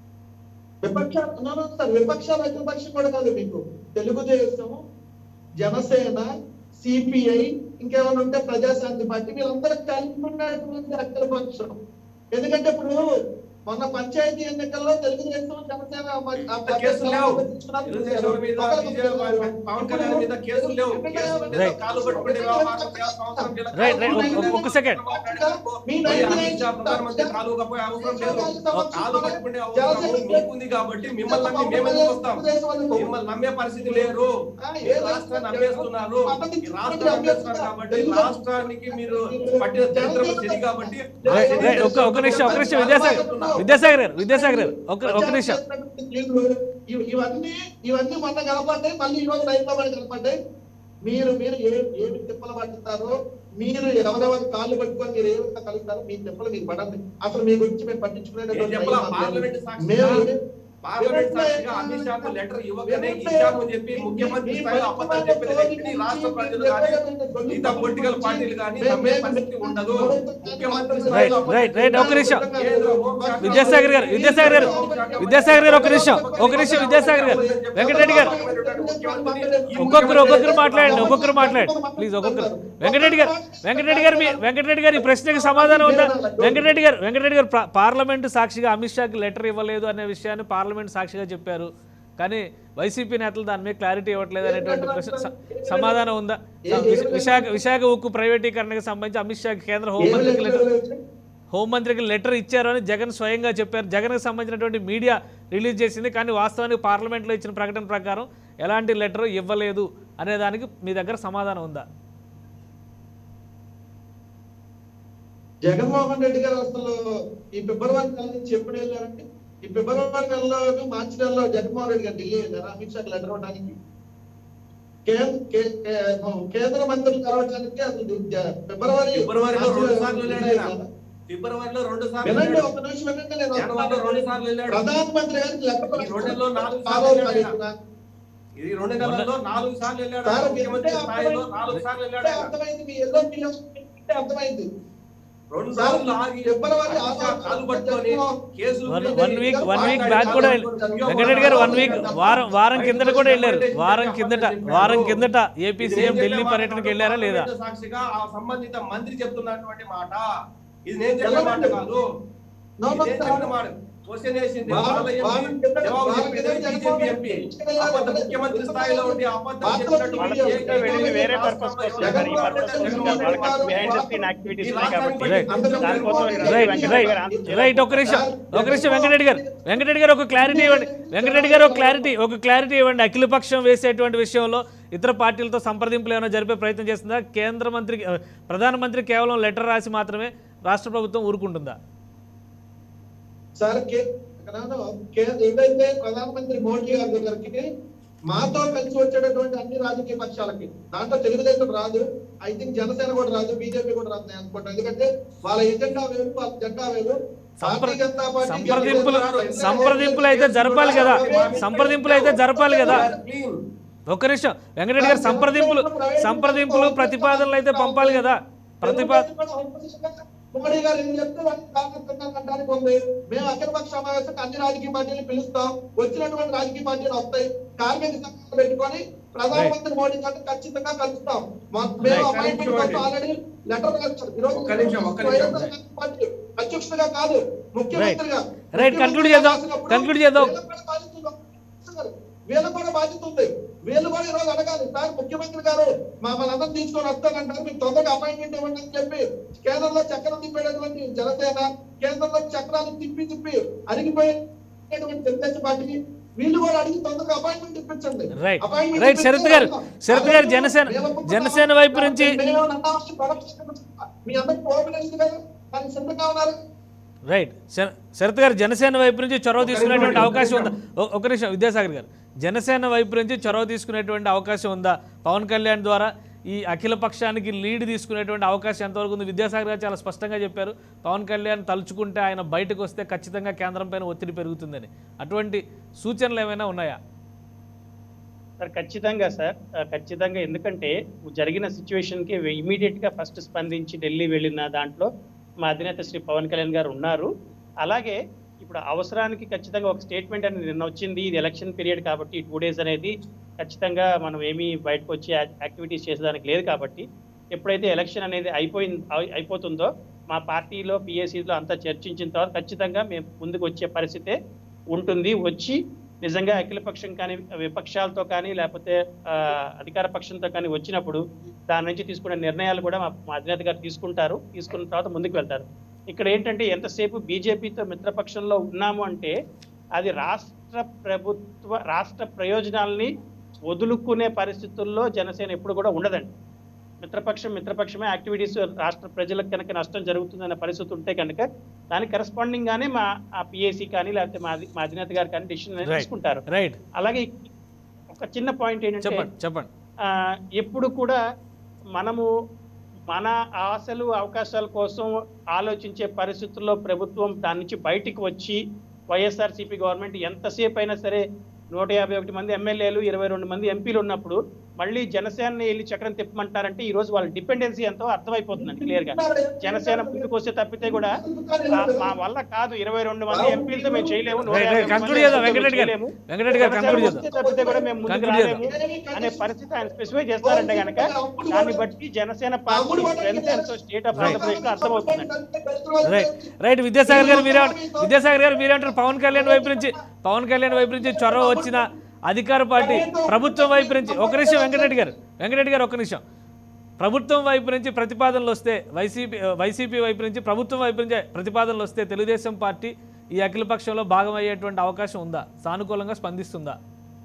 విపక్షాలు no, no, సార్ విపక్షాలు అఖిలపక్షం కూడా కాదు మీకు తెలుగుదేశం జనసేన సిపిఐ ఇంకేమైనా ఉంటే ప్రజాశాంతి పార్టీ వీళ్ళందరూ కలిపి ఉన్నటువంటి అఖిలపక్షం ఎందుకంటే ఇప్పుడు మొన్న పంచాయతీ ఎన్నికల్లో తెలుగుదేశం జనసేన మ- ఆ పార్టీ కేసులు లేవు తీసుకున్నారు. తెలుగుదేశం మీద బీజేపీ పవన్ కళ్యాణ్ మీద కేసులు లేవు కేసులు మీద Right. కాలు పట్టుకునే వ్యవహారం చేయాల్సిన అవసరం లేదు. Right, right. ఒక్క- ఒక్క second. మీ పోయి నైన్టీ అమిత్ షా ప్రధానమంత్రి కాలుగా పోయే అవసరం లేదు కాలు పట్టుకునే అవసరం మీకుంది కాబట్టి మిమ్మల్ని నమ్మి మేము ఎందుకు వస్తాం మిమ్మల్ని నమ్మే పరిస్థితి లేరు ఈ రాష్ట్రాన్ని నమ్మేస్తున్నారు ఈ రాష్ట్రాన్ని నమ్మేస్తున్నారు కాబట్టి రాష్ట్రానికి మీరు పట్టిన చరిత్ర సరి కాబట్టి రైట్ రైట్ ఒక్క ఒక్క నిమిషం ఒక్క నిమిషం విద్యాసాగర్ విద్యాసాగర్ గారు విద్యాసాగర్ గారు ఒక ఒక నిమిషం ఇవ- ఇవన్నీ ఇవన్నీ మొన్న కనపడ్డాయి మళ్ళీ ఈ రోజు రైతు పడి కనపడ్డాయి మీరు మీరు ఏ ఏమి తిప్పలు పడుతారో మీరు ఎవరెవరు కాళ్ళు పట్టుకొని మీరు ఏ విధంగా కలుగుతారో మీ తిప్పలు మీకు పడండి అసలు మీ గురించి మేము నేను పట్టించుకునేటటువంటి చెప్పలా టైం మాకు పార్లమెంట్ లేదు. సాక్షిగా మేము పార్లమెంట్ సాక్షిగా అమిత్ షాకు లెటర్ ఇవ్వగానే ఇచ్చామని చెప్పి ముఖ్యమంత్రి స్థాయిలో అబద్ధాలు చెప్పిన వ్యక్తిని రాష్ట్ర ప్రజలు కానీ మిగతా పొలిటికల్ పార్టీలు కానీ నమ్మే పరిస్థితి ఉండదు ముఖ్యమంత్రి స్థాయిలో రైట్ రైట్ ఒక నిమిషం కేంద్ర హోంశాఖ విద్యాసాగర్ గారు విద్యాసాగర్ గారు విద్యాసాగర్ గారు ఒక నిమిషం ఒక నిమిషం విద్యాసాగర్ గారు వెంకటరెడ్డి గారు ఒక్కొక్కరు ఒక్కొక్కరు మాట్లాడండి ఒక్కొక్కరు మాట్లాడండి ప్లీజ్ ఒక్కొక్కరు వెంకటరెడ్డి గారు వెంకటరెడ్డి గారు మీ వెంకటరెడ్డి గారు ఈ ప్రశ్నకి సమాధానం ఉందా వెంకటరెడ్డి గారు వెంకటరెడ్డి గారు పా- పార్లమెంటు సాక్షిగా అమిత్ షాకి లెటర్ ఇవ్వలేదు అనే విషయాన్ని పార్లమెంట్ సాక్షిగా చెప్పారు కానీ వైసీపీ నేతలు దాని మీద క్లారిటీ ఇవ్వట్లేదు అనేటువంటి ప్రశ్న స- సమాధానం ఉందా విశ- విశాఖ విశాఖ ఉక్కు ప్రైవేటీకరణకు సంబంధించి అమిత్ షాకి కేంద్ర హోంమంత్రికి లెటర్ హోంమంత్రికి లెటర్ ఇచ్చారు అని జగన్ స్వయంగా చెప్పారు జగన్కి సంబంధించినటువంటి మీడియా రిలీజ్ చేసింది కానీ వాస్తవానికి పార్లమెంట్లో ఇచ్చిన ప్రకటన ప్రకారం ఎలాంటి లెటర్ ఇవ్వలేదు అనే దానికి మీ దగ్గర సమాధానం ఉందా జగన్మోహన్ రెడ్డి గారు అసలు ఈ ఫిబ్రవరి నెల నుంచి ఎప్పుడు వెళ్ళారంటే ఈ ఫిబ్రవరి నెలలో మార్చి నెలలో జగన్మోహన్ రెడ్డి గారు ఢిల్లీ వెళ్ళారు అమిత్ షాకి లెటర్ ఇవ్వడానికి కేం- కే- కే- కేంద్ర మంత్రులు కలవడానికి అసలు జ- ఫిబ్రవరి ఫిబ్రవరిలో రెండు మార్చి సార్లు నెలలో వెళ్ళాడు ఆయన. ఫిబ్రవరిలో రెండు సార్లు వినండి వెళ్ళాడు. ఒక నిమిషం వినండి నేను జనవరిలో రెండు సార్లు వెళ్ళాడు ప్రధానమంత్రి గారికి లెటర్ ఈ రెండు నెలల్లో నాలుగు ఆరో సార్లు వెళ్ళాడు తారీఖున ఇది రెండు నెలల్లో నాలుగు సార్లు వెళ్ళాడు సార్, ముఖ్యమంత్రి వింటే స్థాయిలో అర్థమైంది. నాలుగు సార్లు వెళ్ళాడు వింటే ఆయన. అర్థమైంది మీ ఎల్లో మీలో వింటే అర్థమైంది రెండు సార్, సార్లు ఆగి ఫిబ్రవరి అమిత్ షా ఆరో కాలు పట్టుకొని కేసులు వన్ పెట్టి వన్ వీక్ వన్ వీక్ మాట్లాడి బ్యాక్ కూడా కాలు పట్టుకొని వెంకటరెడ్డి గారు వన్ వీక్ వారం వారం కిందట కూడా వెళ్ళారు వారం కిందట వారం కిందట ఏపీ ఇది సీఎం నేను ఢిల్లీ చెప్పే పర్యటనకి మాట వెళ్ళారా లేదా పార్లమెంటు సాక్షిగా ఆ సంబంధిత మంత్రి చెప్తున్నటువంటి మాట ఇది నేను చెప్పే మాట కాదు No, no, ఇది నేను sir. చెప్పిన మాట క్వశ్చన్ వేసింది వారం- వాళ్ళ ఎంపీ వారం కిందట- జవాబు వారం చెప్పింది కిందట బీజేపీ ఎంపీ అబద్ధ ముఖ్యమంత్రి స్థాయిలో ఉండి అబద్ధం వార్తలు చెప్పినటువంటి వీడియో ఏకైక వాళ్ళకి వ్యక్తి వేరే రాష్ట్రంలో purpose కోసం ఎవరు సార్, ఈ ఉన్నారు? purpose కోసం కాదు. వాళ్ళకి behind the scene activities ఈ ఉన్నాయి కాబట్టి. రాష్ట్రానికి Right. దానికోసం ఈ రైట్ వెంకటరెడ్డి రైట్ గారు answer చేయలేదు. రైట్ ఒక నిమిషం ఒక నిమిషం వెంకటరెడ్డి గారు వెంకటరెడ్డి గారు ఒక క్లారిటీ ఇవ్వండి వెంకటరెడ్డి గారు ఒక క్లారిటీ ఒక క్లారిటీ ఇవ్వండి అఖిలపక్షం వేసేటువంటి విషయంలో ఇతర పార్టీలతో సంప్రదింపులు ఏమైనా జరిపే ప్రయత్నం చేస్తుందా కేంద్ర మంత్రి ప్రధానమంత్రి కేవలం లెటర్ రాసి మాత్రమే రాష్ట్ర ప్రభుత్వం ఊరుకుంటుందా సార్ కే- ఇక్కడ కే- ఏదైతే ప్రధానమంత్రి మోడీ గారి దగ్గరికి మాతో కలిసి వచ్చేటటువంటి అన్ని రాజకీయ పక్షాలకి దాంట్లో తెలుగుదేశం రాదు ఐ థింక్ జనసేన కూడా రాదు బీజేపీ కూడా రాదు నేను అనుకుంటాను ఎందుకంటే వాళ్ళ ఎజెండా వేరు వాళ్ళ జెండా వేరు భారతీయ జనతా పార్టీ సంప్రదింపులు సంప్రదింపులు అయితే జరపాలి కదా సంప్రదింపులు అయితే జరపాలి కదా ఒక్క నిమిషం వెంకటరెడ్డి గారు సంప్రదింపులు సంప్రదింపులు ప్రతిపాదనలు అయితే పంపాలి కదా ప్రతిపా మోడీ గారు ఏం చెప్తే దానికి కారణం అనడానికి ఉంది మేము అఖిలపక్ష సమావేశం అన్ని రాజకీయ పార్టీలు పిలుస్తాం వచ్చినటువంటి రాజకీయ పార్టీలు వస్తాయి కార్మిక సంఘాలు పెట్టుకొని ప్రధానమంత్రి మోడీ గారిని ఖచ్చితంగా కలుస్తాం మా- మేము Right. అపాయింట్మెంట్ కోసం ఆల్రెడీ లెటర్ రాశారు ఈరోజు ఒక్క నిమిషం, ఒక్క నిమిషం. వైఎస్ఆర్ కాంగ్రెస్ పార్టీ అధ్యక్షుడిగా కాదు ముఖ్యమంత్రిగా Right, conclude చేద్దాం. Conclude చేద్దాం. వీళ్ళకి కూడా బాధ్యత ఉంది. వీళ్ళకి కూడా బాధ్యత ఉంది వీళ్ళు కూడా ఈరోజు అడగాలి సార్ ముఖ్యమంత్రి గారు మమ్మల్ని అందరం తీసుకొని వస్తానంటారు మీకు తొందరగా అపాయింట్మెంట్ ఇవ్వండి అని చెప్పి కేంద్రంలో చక్రం తిప్పేటటువంటి జనసేన కేంద్రంలో చక్రాలు తిప్పి తిప్పి అడిగిపోయేటువంటి తెలుగుదేశం పార్టీకి వీళ్ళు కూడా అడిగి తొందరగా అపాయింట్మెంట్ ఇప్పించండి రైట్ Appointment రైట్ శరత్ గారు ఇప్పించి శరత్ గారు జనసేన జనసేన వైపు నుంచి మేము నన్నామని గొడవ మీ అందరికి ఓపెన్ అయింది కదా దానికి సిద్ధంగా ఉన్నారు రైట్ శర- శరత్ గారు జనసేన వైపు నుంచి చొరవ తీసుకునేటువంటి నిమిషం, అవకాశం ఒక్క ఉందా ఒ- ఒక నిమిషం విద్యాసాగర్ గారు జనసేన వైపు నుంచి చొరవ తీసుకునేటువంటి అవకాశం ఉందా పవన్ కళ్యాణ్ ద్వారా ఈ అఖిల పక్షానికి లీడ్ తీసుకునేటువంటి అవకాశం ఎంతవరకు ఉంది విద్యాసాగర్ గారు చాలా స్పష్టంగా చెప్పారు పవన్ కళ్యాణ్ తలుచుకుంటే ఆయన బయటకు వస్తే ఖచ్చితంగా కేంద్రం పైన ఒత్తిడి పెరుగుతుందని అటువంటి సూచనలు ఏమైనా ఉన్నాయా సార్ ఖచ్చితంగా సార్ ఆ, ఖచ్చితంగా ఎందుకంటే జరిగిన సిచ్యువేషన్ కి ఇమీడియట్ గా ఫస్ట్ స్పందించి ఢిల్లీ వెళ్ళిన దాంట్లో మా అధినేత శ్రీ పవన్ కళ్యాణ్ గారు ఉన్నారు అలాగే ఇప్పుడు అవసరానికి ఖచ్చితంగా ఒక స్టేట్మెంట్ అనేది నిన్న వచ్చింది ఇది ఎలక్షన్ పీరియడ్ కాబట్టి టూ డేస్ అనేది ఖచ్చితంగా మనం ఏమీ బయటకు వచ్చి యాక్టివిటీస్ చేసేదానికి లేదు కాబట్టి ఎప్పుడైతే ఎలక్షన్ అనేది అయిపోయింది అయి- అయిపోతుందో మా పార్టీలో పిఎస్సీలో అంతా చర్చించిన తర్వాత ఖచ్చితంగా మేము ముందుకు వచ్చే పరిస్థితే ఉంటుంది వచ్చి నిజంగా అఖిలపక్షం కానీ విపక్షాలతో కానీ లేకపోతే ఆ, అధికార పక్షంతో కానీ వచ్చినప్పుడు దాని నుంచి తీసుకునే నిర్ణయాలు కూడా మా మా అధినేత గారు తీసుకుంటారు తీసుకున్న తర్వాత ముందుకు వెళ్తారు ఇక్కడ ఏంటంటే ఎంతసేపు బీజేపీతో మిత్రపక్షంలో ఉన్నాము అంటే అది రాష్ట్ర ప్రభుత్వ రాష్ట్ర ప్రయోజనాల్ని వదులుకునే పరిస్థితుల్లో జనసేన ఎప్పుడు కూడా ఉండదండి మిత్రపక్షం మిత్రపక్షమే యాక్టివిటీస్ రాష్ట్ర ప్రజలకు కనుక నష్టం జరుగుతుందనే పరిస్థితి ఉంటే కనుక దానికి కరెస్పాండింగ్ గానే మా ఆ పిఏసీ కానీ లేకపోతే మా అధి- మా అధినేత గారు కానీ డిసిషన్ Right. తీసుకుంటారు రైట్ అలాగే ఒక చిన్న పాయింట్ ఏంటంటే చెప్పండి చెప్పండి ఆ, ఎప్పుడు కూడా మనము మన ఆశలు అవకాశాల కోసం ఆలోచించే పరిస్థితుల్లో ప్రభుత్వం దాని నుంచి బయటికి వచ్చి వైఎస్ఆర్సీపీ గవర్నమెంట్ ఎంతసేపు అయినా సరే నూట యాభై ఒకటి మంది ఎమ్మెల్యేలు ఇరవై రెండు మంది ఎంపీలు ఉన్నప్పుడు మళ్ళీ జనసేనని వెళ్ళి చక్రం తిప్పమంటారంటే ఈ రోజు వాళ్ళ డిపెండెన్సీ ఎంతో అర్థమైపోతుందండి క్లియర్ గా జనసేన ముందుకు వస్తే తప్పితే కూడా ఆ, మా వల్ల కాదు ఇరవై రెండు మంది ఎంపీలతో మేము చేయలేము నూట రైట్ యాభై రైట్ ఒకటి కంక్లూడ్ మంది చేద్దాం ఎంపీలతో వెంకటరెడ్డి గారు చేయలేము. వెంకటరెడ్డి గారు జనసేన కంక్లూడ్ వస్తే చేద్దాం తప్పితే కూడా మేము ముందుకు Conclude రాలేము అనే పరిస్థితి ఆయన స్పెసిఫై చేస్తారంటే గనక దాన్ని బట్టి జనసేన పార్టీ స్ట్రెంత్ ఎంతో స్టేట్ ఆఫ్ ఆంధ్రప్రదేశ్ లో అర్థమవుతుందండి రైట్ రైట్ విద్యాసాగర్ గారు మీరే విద్యాసాగర్ గారు మీరేమంటారు పవన్ కళ్యాణ్ వైపు నుంచి పవన్ కళ్యాణ్ వైపు నుంచి చొరవ వచ్చిన అధికార పార్టీ ప్రభుత్వం వైపు నుంచి ఒక నిమిషం వెంకటరెడ్డి గారు వెంకటరెడ్డి గారు ఒక నిమిషం ప్రభుత్వం వైపు నుంచి ప్రతిపాదనలు వస్తే వైసీపీ వైసీపీ వైపు నుంచి ప్రభుత్వం వైపు నుంచి ప్రతిపాదనలు వస్తే తెలుగుదేశం పార్టీ ఈ అఖిలపక్షంలో భాగమయ్యేటువంటి అవకాశం ఉందా సానుకూలంగా స్పందిస్తుందా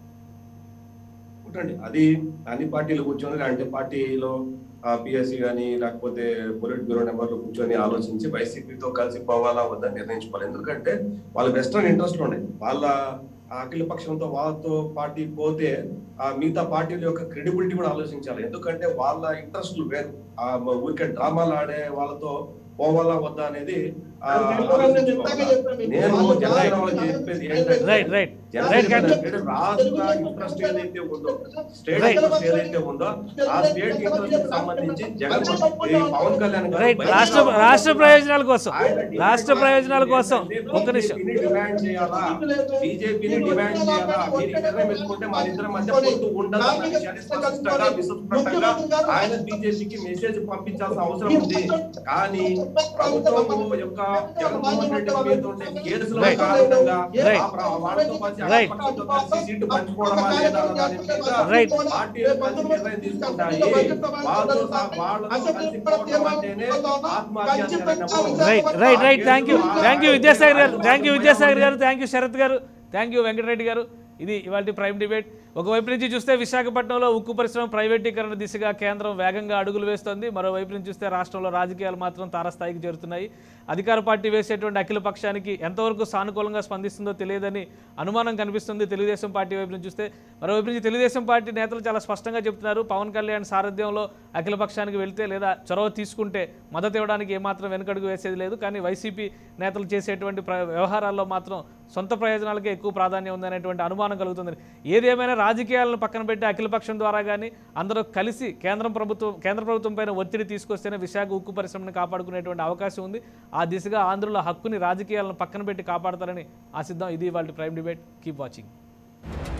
ఉంటండి అది అన్ని పార్టీలు కూర్చొని అంటే పార్టీలో పిఎస్సి కానీ లేకపోతే పొలిట్ బ్యూరో నెంబర్లు కూర్చొని ఆలోచించి వైసీపీతో కలిసి పోవాలా వద్దని నిర్ణయించుకోవాలి ఎందుకంటే వాళ్ళ వెస్టర్న్ ఇంట్రెస్ట్ ఉన్నాయి వాళ్ళ ఆ అఖిల పక్షంతో వాళ్ళతో పార్టీ పోతే ఆ మిగతా పార్టీల యొక్క క్రెడిబిలిటీ కూడా ఆలోచించాలి ఎందుకంటే వాళ్ళ ఇంట్రెస్ట్లు వేరు ఆ ఊరికే డ్రామాలు ఆడే వాళ్ళతో పోవాలా వద్దా అనేది ఆ, ఆలోచించుకోవాలి. నేను జనసేన వాళ్ళకి చెప్పేది ఏంటంటే రైట్ రైట్ రైట్ జనసేన అంటే రాష్ట్ర ఇంట్రెస్ట్ ఏదైతే ఉందో స్టేట్ ఇంట్రెస్ట్ ఏదైతే ఉందో ఆ స్టేట్ ఇంట్రెస్ట్ సంబంధించి జగన్ ఈ పవన్ కళ్యాణ్ గారు రైట్ బయట రాష్ట్ర రావాలి. రాష్ట్ర ప్రయోజనాల కోసం ఆయన డిమాండ్ రాష్ట్ర ప్రయోజనాల కోసం ఏంటంటే ఒక నిమిషం బీజేపీని డిమాండ్ చేయాలా బీజేపీని డిమాండ్ చేయాలా మీరు నిర్ణయం పెట్టుకుంటే మా ఇద్దరి మధ్య పొత్తు ఉండదు అన్న విషయాన్ని స్పష్టంగా విస్తృతంగా ఆయన బీజేపీకి మెసేజ్ పంపించాల్సిన అవసరం ఉంది కానీ ప్రభుత్వం యొక్క జగన్మోహన్ రెడ్డి మీద ఉండే కేసుల Right. కారణంగా Right. ఆ ప్ర- వాళ్ళతో కలిసి ఆ Right. పక్షంతో కలిసి సీటు పంచుకోవడమా లేదా అన్న దాని మీద Right. పార్టీలు కలిసి నిర్ణయం తీసుకుంటాయి వాళ్ళతో సహా- వాళ్ళతో కలిసి పోవడం అంటేనే ఆత్మహత్య చేయడం. Right right right thank you thank you Vidyasagar గారు థ్యాంక్ యూ విద్యాసాగర్ గారు థ్యాంక్ యూ శరత్ గారు థ్యాంక్ యూ వెంకటరెడ్డి గారు ఇది ఇవాళ ప్రైమ్ డిబేట్ ఒకవైపు నుంచి చూస్తే విశాఖపట్నంలో ఉక్కు పరిశ్రమ ప్రైవేటీకరణ దిశగా కేంద్రం వేగంగా అడుగులు వేస్తోంది మరోవైపు నుంచి చూస్తే రాష్ట్రంలో రాజకీయాలు మాత్రం తారస్థాయికి చేరుతున్నాయి అధికార పార్టీ వేసేటువంటి అఖిల పక్షానికి ఎంతవరకు సానుకూలంగా స్పందిస్తుందో తెలియదని అనుమానం కనిపిస్తుంది తెలుగుదేశం పార్టీ వైపు నుంచి చూస్తే మరోవైపు నుంచి తెలుగుదేశం పార్టీ నేతలు చాలా స్పష్టంగా చెప్తున్నారు పవన్ కళ్యాణ్ సారథ్యంలో అఖిల పక్షానికి వెళ్తే లేదా చొరవ తీసుకుంటే మద్దతు ఇవ్వడానికి ఏమాత్రం వెనుకడుగు వేసేది లేదు కానీ వైసీపీ నేతలు చేసేటువంటి ప్ర వ్యవహారాల్లో మాత్రం సొంత ప్రయోజనాలకే ఎక్కువ ప్రాధాన్యం ఉందనేటువంటి అనుమానం కలుగుతుంది ఏదేమైనా రాజకీయాలను పక్కన పెట్టి అఖిలపక్షం ద్వారా కానీ అందరూ కలిసి కేంద్రం ప్రభుత్వం కేంద్ర ప్రభుత్వం పైన ఒత్తిడి తీసుకొస్తేనే విశాఖ ఉక్కు పరిశ్రమను కాపాడుకునేటువంటి అవకాశం ఉంది ఆ దిశగా ఆంధ్రుల హక్కుని రాజకీయాలను పక్కన పెట్టి కాపాడతారని ఆశిద్దాం ఇది వాళ్ళ ప్రైమ్ డిబేట్ కీప్ వాచింగ్